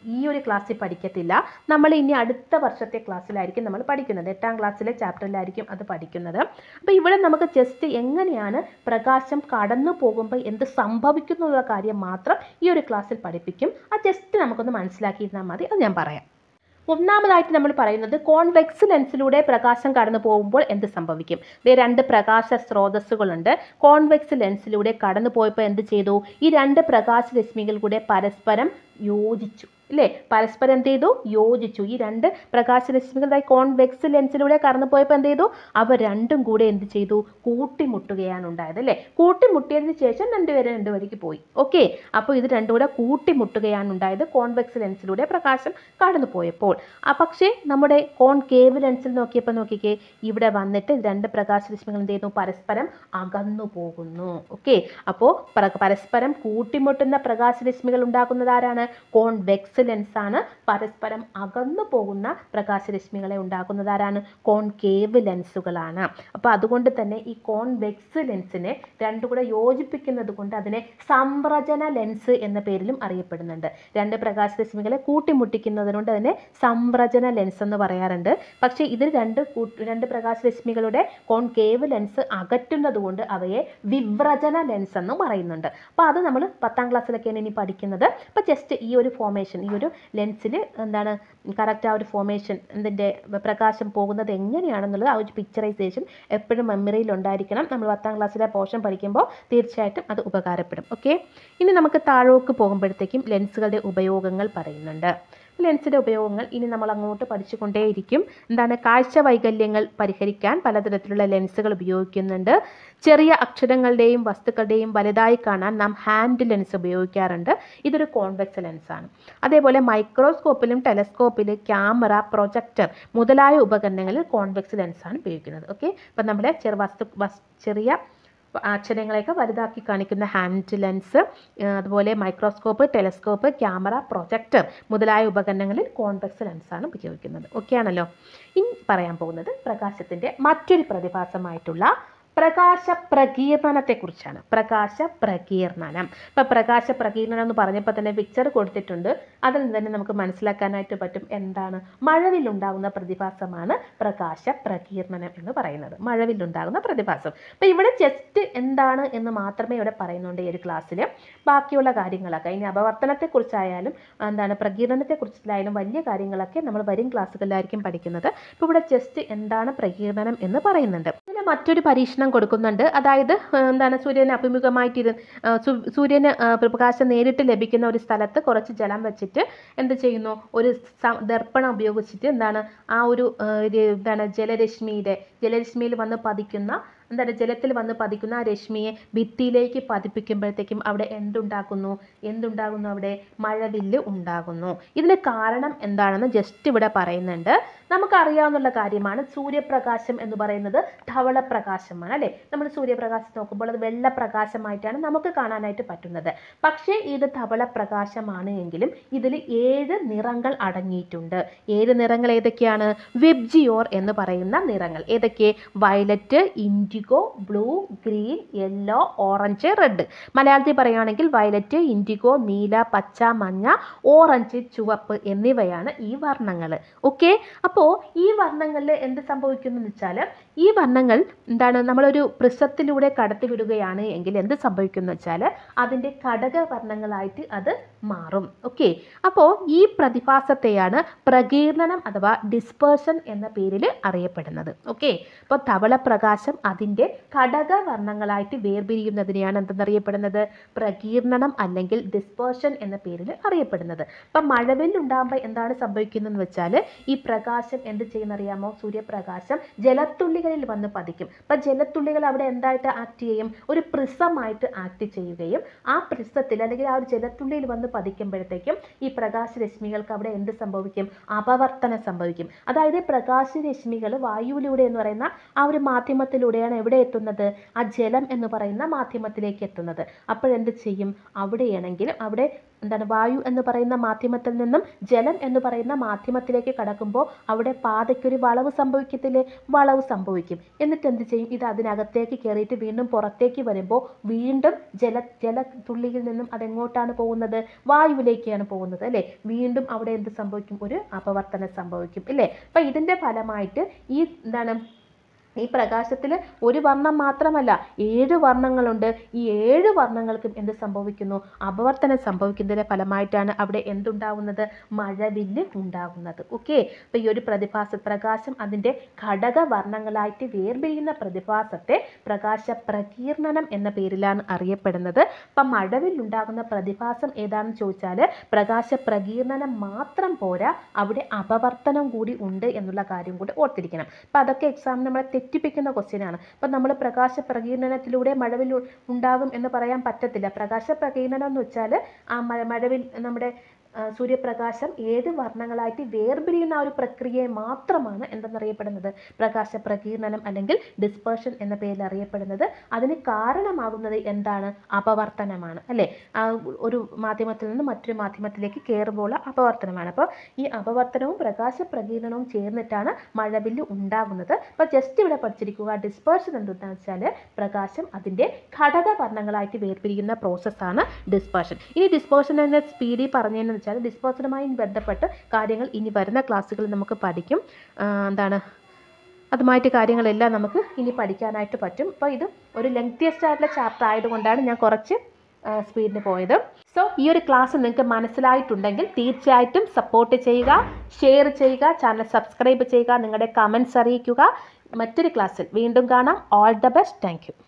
ഈ ഒരു ക്ലാസ്സിൽ പഠിക്കത്തില്ല നമ്മൾ ഇനി അടുത്ത വർഷത്തെ ക്ലാസ്സിലായിരിക്കും നമ്മൾ പഠിക്കുന്നത് എട്ടാം ക്ലാസ്സിലെ ചാപ്റ്ററിലായിരിക്കും അത് പഠിക്കുന്നത് അപ്പോൾ ഇവിടെ നമുക്ക് ജസ്റ്റ് എങ്ങനെയാണ് പ്രകാശം കടന്നു പോകുമ്പോൾ എന്ത് സംഭവിക്കുന്നു എന്നുള്ള കാര്യം മാത്രം ഈ ഒരു ക്ലാസ്സിൽ പഠിപ്പിക്കും അത് ജസ്റ്റ് നമുക്കൊന്ന് മനസ്സിലാക്കിയിരുന്നാൽ മതി അത് ഞാൻ പറയാം ഒന്നാമതായിട്ട് നമ്മൾ പറയുന്നത് കോൺവെക്സ് ലെൻസിലൂടെ പ്രകാശം കടന്നു പോകുമ്പോൾ എന്ത് സംഭവിക്കും ദേ രണ്ട് പ്രകാശ സ്രോതസ്സുകളുണ്ട് കോൺവെക്സ് ലെൻസിലൂടെ കടന്നു പോയപ്പോൾ എന്ത് ചെയ്തു ഈ രണ്ട് പ്രകാശ രശ്മികൾ കൂടെ പരസ്പരം യോജിച്ചു ഇല്ലേ പരസ്പരം എന്ത് ചെയ്തു യോജിച്ചു ഈ രണ്ട് പ്രകാശരശ്മികളുടെ കോൺവെക്സ് ലെൻസിലൂടെ കടന്നു പോയപ്പോൾ എന്ത് ചെയ്തു അവ രണ്ടും കൂടെ എന്ത് ചെയ്തു കൂട്ടിമുട്ടുകയാണ് ഉണ്ടായത് അല്ലേ കൂട്ടിമുട്ടിയതിന് ശേഷം രണ്ടുപേരും രണ്ട് വഴിക്ക് പോയി ഓക്കെ അപ്പോൾ ഇത് രണ്ടും കൂടെ കൂട്ടിമുട്ടുകയാണ് ഉണ്ടായത് കോൺവെക്സ് ലെൻസിലൂടെ പ്രകാശം കടന്നു പോയപ്പോൾ ആ പക്ഷേ നമ്മുടെ കോൺകേവ് ലെൻസിൽ നോക്കിയപ്പോൾ നോക്കിക്കേ ഇവിടെ വന്നിട്ട് രണ്ട് പ്രകാശരശ്മികൾ എന്ത് ചെയ്യുന്നു പരസ്പരം അകന്നു പോകുന്നു ഓക്കെ അപ്പോൾ പരസ്പരം കൂട്ടിമുട്ടുന്ന പ്രകാശരശ്മികൾ ഉണ്ടാക്കുന്നത് ആരാണ് കോൺവെക്സ് ലെൻസ് ആണ് പരസ്പരം അകന്നു പോകുന്ന പ്രകാശരശ്മികളെ ഉണ്ടാക്കുന്നത് ആരാണ് കോൺകേവ് ലെൻസുകളാണ് അപ്പോൾ അതുകൊണ്ട് തന്നെ ഈ കോൺവെക്സ് ലെൻസിനെ രണ്ടും കൂടെ യോജിപ്പിക്കുന്നത് കൊണ്ട് അതിനെ സംരചന ലെൻസ് എന്ന പേരിലും അറിയപ്പെടുന്നുണ്ട് രണ്ട് പ്രകാശരശ്മികളെ കൂട്ടിമുട്ടിക്കുന്നതുകൊണ്ട് അതിനെ സംരചന ലെൻസ് എന്ന് പറയാറുണ്ട് പക്ഷേ ഇതിൽ രണ്ട് കൂട്ട് രണ്ട് പ്രകാശരശ്മികളുടെ കോൺകേവ് ലെൻസ് അകറ്റുന്നത് കൊണ്ട് അവയെ വിവ്രജന ലെൻസ് എന്ന് പറയുന്നുണ്ട് അപ്പോൾ അത് നമ്മൾ പത്താം ക്ലാസ്സിലൊക്കെയാണ് ഇനി പഠിക്കുന്നത് അപ്പോൾ ജസ്റ്റ് ഈ ഒരു ഫോർമേഷൻ ഈ ഒരു ലെൻസിൽ എന്താണ് കറക്റ്റ് ആ ഒരു ഫോർമേഷൻ ഇതിൻ്റെ പ്രകാശം പോകുന്നത് എങ്ങനെയാണെന്നുള്ളത് ആ ഒരു പിക്ചറൈസേഷൻ എപ്പോഴും മെമ്മറിയിൽ ഉണ്ടായിരിക്കണം നമ്മൾ പത്താം ക്ലാസ്സിലെ പോർഷൻ പഠിക്കുമ്പോൾ തീർച്ചയായിട്ടും അത് ഉപകാരപ്പെടും ഓക്കെ ഇനി നമുക്ക് താഴോക്ക് പോകുമ്പോഴത്തേക്കും ലെൻസുകളുടെ ഉപയോഗങ്ങൾ പറയുന്നുണ്ട് ലെൻസിൻ്റെ ഉപയോഗങ്ങൾ ഇനി നമ്മൾ അങ്ങോട്ട് പഠിച്ചുകൊണ്ടേയിരിക്കും എന്താണ് കാഴ്ച വൈകല്യങ്ങൾ പരിഹരിക്കാൻ പലതരത്തിലുള്ള ലെൻസുകൾ ഉപയോഗിക്കുന്നുണ്ട് ചെറിയ അക്ഷരങ്ങളുടെയും വസ്തുക്കളുടെയും വലുതായി കാണാൻ നാം ഹാൻഡ് ലെൻസ് ഉപയോഗിക്കാറുണ്ട് ഇതൊരു കോൺവെക്സ് ലെൻസാണ് അതേപോലെ മൈക്രോസ്കോപ്പിലും ടെലസ്കോപ്പിലും ക്യാമറ പ്രൊജക്ടർ മുതലായ ഉപകരണങ്ങളിൽ കോൺവെക്സ് ലെൻസാണ് ഉപയോഗിക്കുന്നത് ഓക്കെ അപ്പം നമ്മുടെ ചെറു വസ്തു വസ് ചെറിയ അക്ഷരങ്ങളെയൊക്കെ വലുതാക്കി കാണിക്കുന്ന ഹാൻഡ് ലെൻസ് അതുപോലെ മൈക്രോസ്കോപ്പ് ടെലസ്കോപ്പ് ക്യാമറ പ്രൊജക്ടർ മുതലായ ഉപകരണങ്ങളിൽ കോൺവെക്സ് ലെൻസാണ് ഉപയോഗിക്കുന്നത് ഓക്കെ ആണല്ലോ ഇനി പറയാൻ പോകുന്നത് പ്രകാശത്തിൻ്റെ മറ്റൊരു പ്രതിഭാസമായിട്ടുള്ള പ്രകാശ പ്രകീർണനത്തെക്കുറിച്ചാണ് പ്രകാശ പ്രകീർണനം ഇപ്പം പ്രകാശ പ്രകീർണനം എന്ന് പറഞ്ഞപ്പോൾ തന്നെ പിക്ചർ കൊടുത്തിട്ടുണ്ട് അതിൽ നിന്ന് തന്നെ നമുക്ക് മനസ്സിലാക്കാനായിട്ട് പറ്റും എന്താണ് മഴവിലുണ്ടാകുന്ന പ്രതിഭാസമാണ് പ്രകാശ പ്രകീർണനം എന്ന് പറയുന്നത് മഴവിലുണ്ടാകുന്ന പ്രതിഭാസം അപ്പം ഇവിടെ ജസ്റ്റ് എന്താണ് എന്ന് മാത്രമേ ഇവിടെ പറയുന്നുണ്ട് ഈ ഒരു ക്ലാസ്സിൽ ബാക്കിയുള്ള കാര്യങ്ങളൊക്കെ ഇനി അപവർത്തനത്തെക്കുറിച്ചായാലും എന്താണ് പ്രകീർണനത്തെക്കുറിച്ചായാലും വലിയ കാര്യങ്ങളൊക്കെ നമ്മൾ വരും ക്ലാസ്സുകളിലായിരിക്കും പഠിക്കുന്നത് ഇപ്പോൾ ഇവിടെ ജസ്റ്റ് എന്താണ് പ്രകീർണനം എന്ന് പറയുന്നുണ്ട് ഇതിന് മറ്റൊരു പരീക്ഷണം കൊടുക്കുന്നുണ്ട് അതായത് എന്താണ് സൂര്യന് അഭിമുഖമായിട്ടിരു സൂര്യന് പ്രകാശം നേരിട്ട് ലഭിക്കുന്ന ഒരു സ്ഥലത്ത് കുറച്ച് ജലം വെച്ചിട്ട് എന്ത് ചെയ്യുന്നു ഒരു ദർപ്പണം ഉപയോഗിച്ചിട്ട് എന്താണ് ആ ഒരു എന്താണ് ജലരശ്മിയുടെ ജലരശ്മിയിൽ വന്ന് പതിക്കുന്ന എന്താണ് ജലത്തിൽ വന്ന് പതിക്കുന്ന ആ രശ്മിയെ ഭിത്തിയിലേക്ക് പതിപ്പിക്കുമ്പോഴത്തേക്കും അവിടെ എന്തുണ്ടാക്കുന്നു എന്തുണ്ടാകുന്നു അവിടെ മഴവില്ല് ഉണ്ടാകുന്നു ഇതിന് കാരണം എന്താണെന്ന് ജസ്റ്റ് ഇവിടെ പറയുന്നുണ്ട് നമുക്കറിയാവുന്ന കാര്യമാണ് സൂര്യപ്രകാശം എന്ന് പറയുന്നത് ധവള പ്രകാശമാണ് അല്ലേ നമ്മൾ സൂര്യപ്രകാശം നോക്കുമ്പോൾ അത് വെള്ള പ്രകാശമായിട്ടാണ് നമുക്ക് കാണാനായിട്ട് പറ്റുന്നത് പക്ഷേ ഇത് ധവള പ്രകാശമാണ് എങ്കിലും ഇതിൽ ഏഴ് നിറങ്ങൾ അടങ്ങിയിട്ടുണ്ട് ഏഴ് നിറങ്ങൾ ഏതൊക്കെയാണ് വിബ്ജിയോർ എന്ന് പറയുന്ന നിറങ്ങൾ ഏതൊക്കെ violet indigo blue green yellow orange red മലയാളത്തിൽ പറയുകയാണെങ്കിൽ വയലറ്റ് ഇൻഡിഗോ നീല പച്ച മഞ്ഞ ഓറഞ്ച് ചുവപ്പ് എന്നിവയാണ് ഈ വർണ്ണങ്ങൾ ഓക്കെ അപ്പോൾ ഈ വർണ്ണങ്ങളിൽ എന്ത് സംഭവിക്കുന്നു എന്ന് വെച്ചാൽ ഈ വർണ്ണങ്ങൾ എന്താണ് നമ്മളൊരു പ്രിസത്തിലൂടെ കടത്തിവിടുകയാണ് എങ്കിൽ എന്ത് സംഭവിക്കുന്നു വെച്ചാൽ അതിൻ്റെ ഘടക വർണ്ണങ്ങളായിട്ട് അത് മാറും ഓക്കെ അപ്പോൾ ഈ പ്രതിഭാസത്തെയാണ് പ്രകീർണനം അഥവാ ഡിസ്പേർഷൻ എന്ന പേരിൽ അറിയപ്പെടുന്നത് ഓക്കെ അപ്പോൾ ധവള പ്രകാശം അതിൻ്റെ ഘടക വർണ്ണങ്ങളായിട്ട് വേർപിരിയുന്നതിനെയാണ് എന്തെന്നറിയപ്പെടുന്നത് പ്രകീർണനം അല്ലെങ്കിൽ ഡിസ്പേർഷൻ എന്ന പേരിൽ അറിയപ്പെടുന്നത് അപ്പം മഴവില്ലുണ്ടാകുമ്പോൾ എന്താണ് സംഭവിക്കുന്നതെന്ന് വെച്ചാൽ ഈ പ്രകാശം എന്ത് ചെയ്യുന്നറിയാമോ സൂര്യപ്രകാശം ജലത്തുള്ളികളിൽ വന്ന് പതിക്കും അപ്പം ജലത്തുള്ളികൾ അവിടെ എന്തായിട്ട് ആക്ട് ചെയ്യും ഒരു പ്രിസമായിട്ട് ആക്ട് ചെയ്യുകയും ആ പ്രിസത്തിൽ അല്ലെങ്കിൽ ആ ഒരു ജലത്തുള്ളിയിൽ വന്ന് പതിക്കുമ്പോഴത്തേക്കും ഈ പ്രകാശരശ്മികൾക്ക് അവിടെ എന്ത് സംഭവിക്കും അപവർത്തനം സംഭവിക്കും അതായത് പ്രകാശരശ്മികൾ വായുവിലൂടെ എന്ന് പറയുന്ന ആ ഒരു മാധ്യമത്തിലൂടെയാണ് എവിടെ എത്തുന്നത് ആ ജലം എന്ന് പറയുന്ന മാധ്യമത്തിലേക്ക് എത്തുന്നത് അപ്പോഴെന്ത് ചെയ്യും അവിടെയാണെങ്കിൽ അവിടെ എന്താണ് വായു എന്ന് പറയുന്ന മാധ്യമത്തിൽ നിന്നും ജലം എന്ന് പറയുന്ന മാധ്യമത്തിലേക്ക് കടക്കുമ്പോൾ അവിടെ പാതയ്ക്കൊരു വളവ് സംഭവിക്കത്തില്ലേ വളവ് സംഭവിക്കും എന്നിട്ട് എന്ത് ചെയ്യും ഇത് അതിനകത്തേക്ക് കയറിയിട്ട് വീണ്ടും പുറത്തേക്ക് വരുമ്പോൾ വീണ്ടും ജല ജലത്തുള്ളിയിൽ നിന്നും അതെങ്ങോട്ടാണ് പോകുന്നത് വായുവിലേക്കാണ് പോകുന്നത് അല്ലേ വീണ്ടും അവിടെ എന്ത് സംഭവിക്കും ഒരു അപവർത്തനം സംഭവിക്കും ഇല്ലേ അപ്പം ഇതിൻ്റെ ഫലമായിട്ട് ഈ എന്താണ് ഈ പ്രകാശത്തിൽ ഒരു വർണ്ണം മാത്രമല്ല ഏഴ് വർണ്ണങ്ങളുണ്ട് ഈ ഏഴ് വർണ്ണങ്ങൾക്കും എന്ത് സംഭവിക്കുന്നു അപവർത്തനം സംഭവിക്കുന്നതിൻ്റെ ഫലമായിട്ടാണ് അവിടെ എന്തുണ്ടാവുന്നത് മഴവില്ല് ഉണ്ടാകുന്നത് ഓക്കെ അപ്പോൾ ഈ ഒരു പ്രതിഭാസ പ്രകാശം അതിൻ്റെ ഘടക വർണ്ണങ്ങളായിട്ട് വേർപിരിയുന്ന പ്രതിഭാസത്തെ പ്രകാശ പ്രകീർണനം എന്ന പേരിലാണ് അറിയപ്പെടുന്നത് അപ്പം മഴവില്ലുണ്ടാകുന്ന പ്രതിഭാസം ഏതാണെന്ന് ചോദിച്ചാൽ പ്രകാശ പ്രകീർണനം മാത്രം പോരാ അവിടെ അപവർത്തനം കൂടി ഉണ്ട് എന്നുള്ള കാര്യം കൂടി ഓർത്തിരിക്കണം അപ്പം അതൊക്കെ എക്സാം നമ്മളെ തെറ്റിപ്പിക്കുന്ന ക്വസ്റ്റ്യൻ ആണ് അപ്പം നമ്മൾ പ്രകാശ പ്രകീർണനത്തിലൂടെ മഴവിൽ ഉ- ഉണ്ടാകും എന്ന് പറയാൻ പറ്റത്തില്ല പ്രകാശ പ്രകീർണനം എന്ന് വെച്ചാൽ ആ മഴ മഴവിൽ നമ്മുടെ ആ, സൂര്യപ്രകാശം ഏഴ് വർണ്ണങ്ങളായിട്ട് വേർപിരിയുന്ന ആ ഒരു പ്രക്രിയയെ മാത്രമാണ് എന്തെന്നറിയപ്പെടുന്നത് പ്രകാശ പ്രകീർണനം അല്ലെങ്കിൽ ഡിസ്പേർഷൻ എന്ന പേരിൽ അറിയപ്പെടുന്നത് അതിന് കാരണമാകുന്നത് എന്താണ് അപവർത്തനമാണ് അല്ലേ ആ ഒരു മാധ്യമത്തിൽ നിന്ന് മറ്റൊരു മാധ്യമത്തിലേക്ക് കയറുമ്പോൾ അപവർത്തനമാണ് അപ്പോൾ ഈ അപവർത്തനവും പ്രകാശ പ്രകീർണനവും ചേർന്നിട്ടാണ് മഴവില്ല് ഉണ്ടാകുന്നത് അപ്പോൾ ജസ്റ്റ് ഇവിടെ പഠിച്ചിരിക്കുക ഡിസ്പേർഷൻ എന്താണെന്ന് വെച്ചാൽ പ്രകാശം അതിൻ്റെ ഘടക വർണ്ണങ്ങളായിട്ട് വേർപിരിയുന്ന പ്രോസസ്സാണ് ഡിസ്പേർഷൻ ഇനി ഡിസ്പേർഷൻ എന്ന സ്പീഡിൽ പറഞ്ഞതെന്ന് വെച്ചാൽ ഡിസ്പേർഷനുമായി ബന്ധപ്പെട്ട് കാര്യങ്ങൾ ഇനി വരുന്ന ക്ലാസ്സുകളിൽ നമുക്ക് പഠിക്കും ആ, എന്താണ് അതുമായിട്ട് കാര്യങ്ങളെല്ലാം നമുക്ക് ഇനി പഠിക്കാനായിട്ട് പറ്റും അപ്പോൾ ഇത് ഒരു ലെങ്തിയസ്റ്റ് ആയിട്ടുള്ള ചാപ്റ്റർ ആയതുകൊണ്ടാണ് ഞാൻ കുറച്ച് സ്പീഡിന് പോയത് സോ ഈ ഒരു ക്ലാസ് നിങ്ങൾക്ക് മനസ്സിലായിട്ടുണ്ടെങ്കിൽ തീർച്ചയായിട്ടും സപ്പോർട്ട് ചെയ്യുക ഷെയർ ചെയ്യുക ചാനൽ സബ്സ്ക്രൈബ് ചെയ്യുക നിങ്ങളുടെ കമൻസ് അറിയിക്കുക മറ്റൊരു ക്ലാസ്സിൽ വീണ്ടും കാണാം ഓൾ ദ ബെസ്റ്റ് താങ്ക്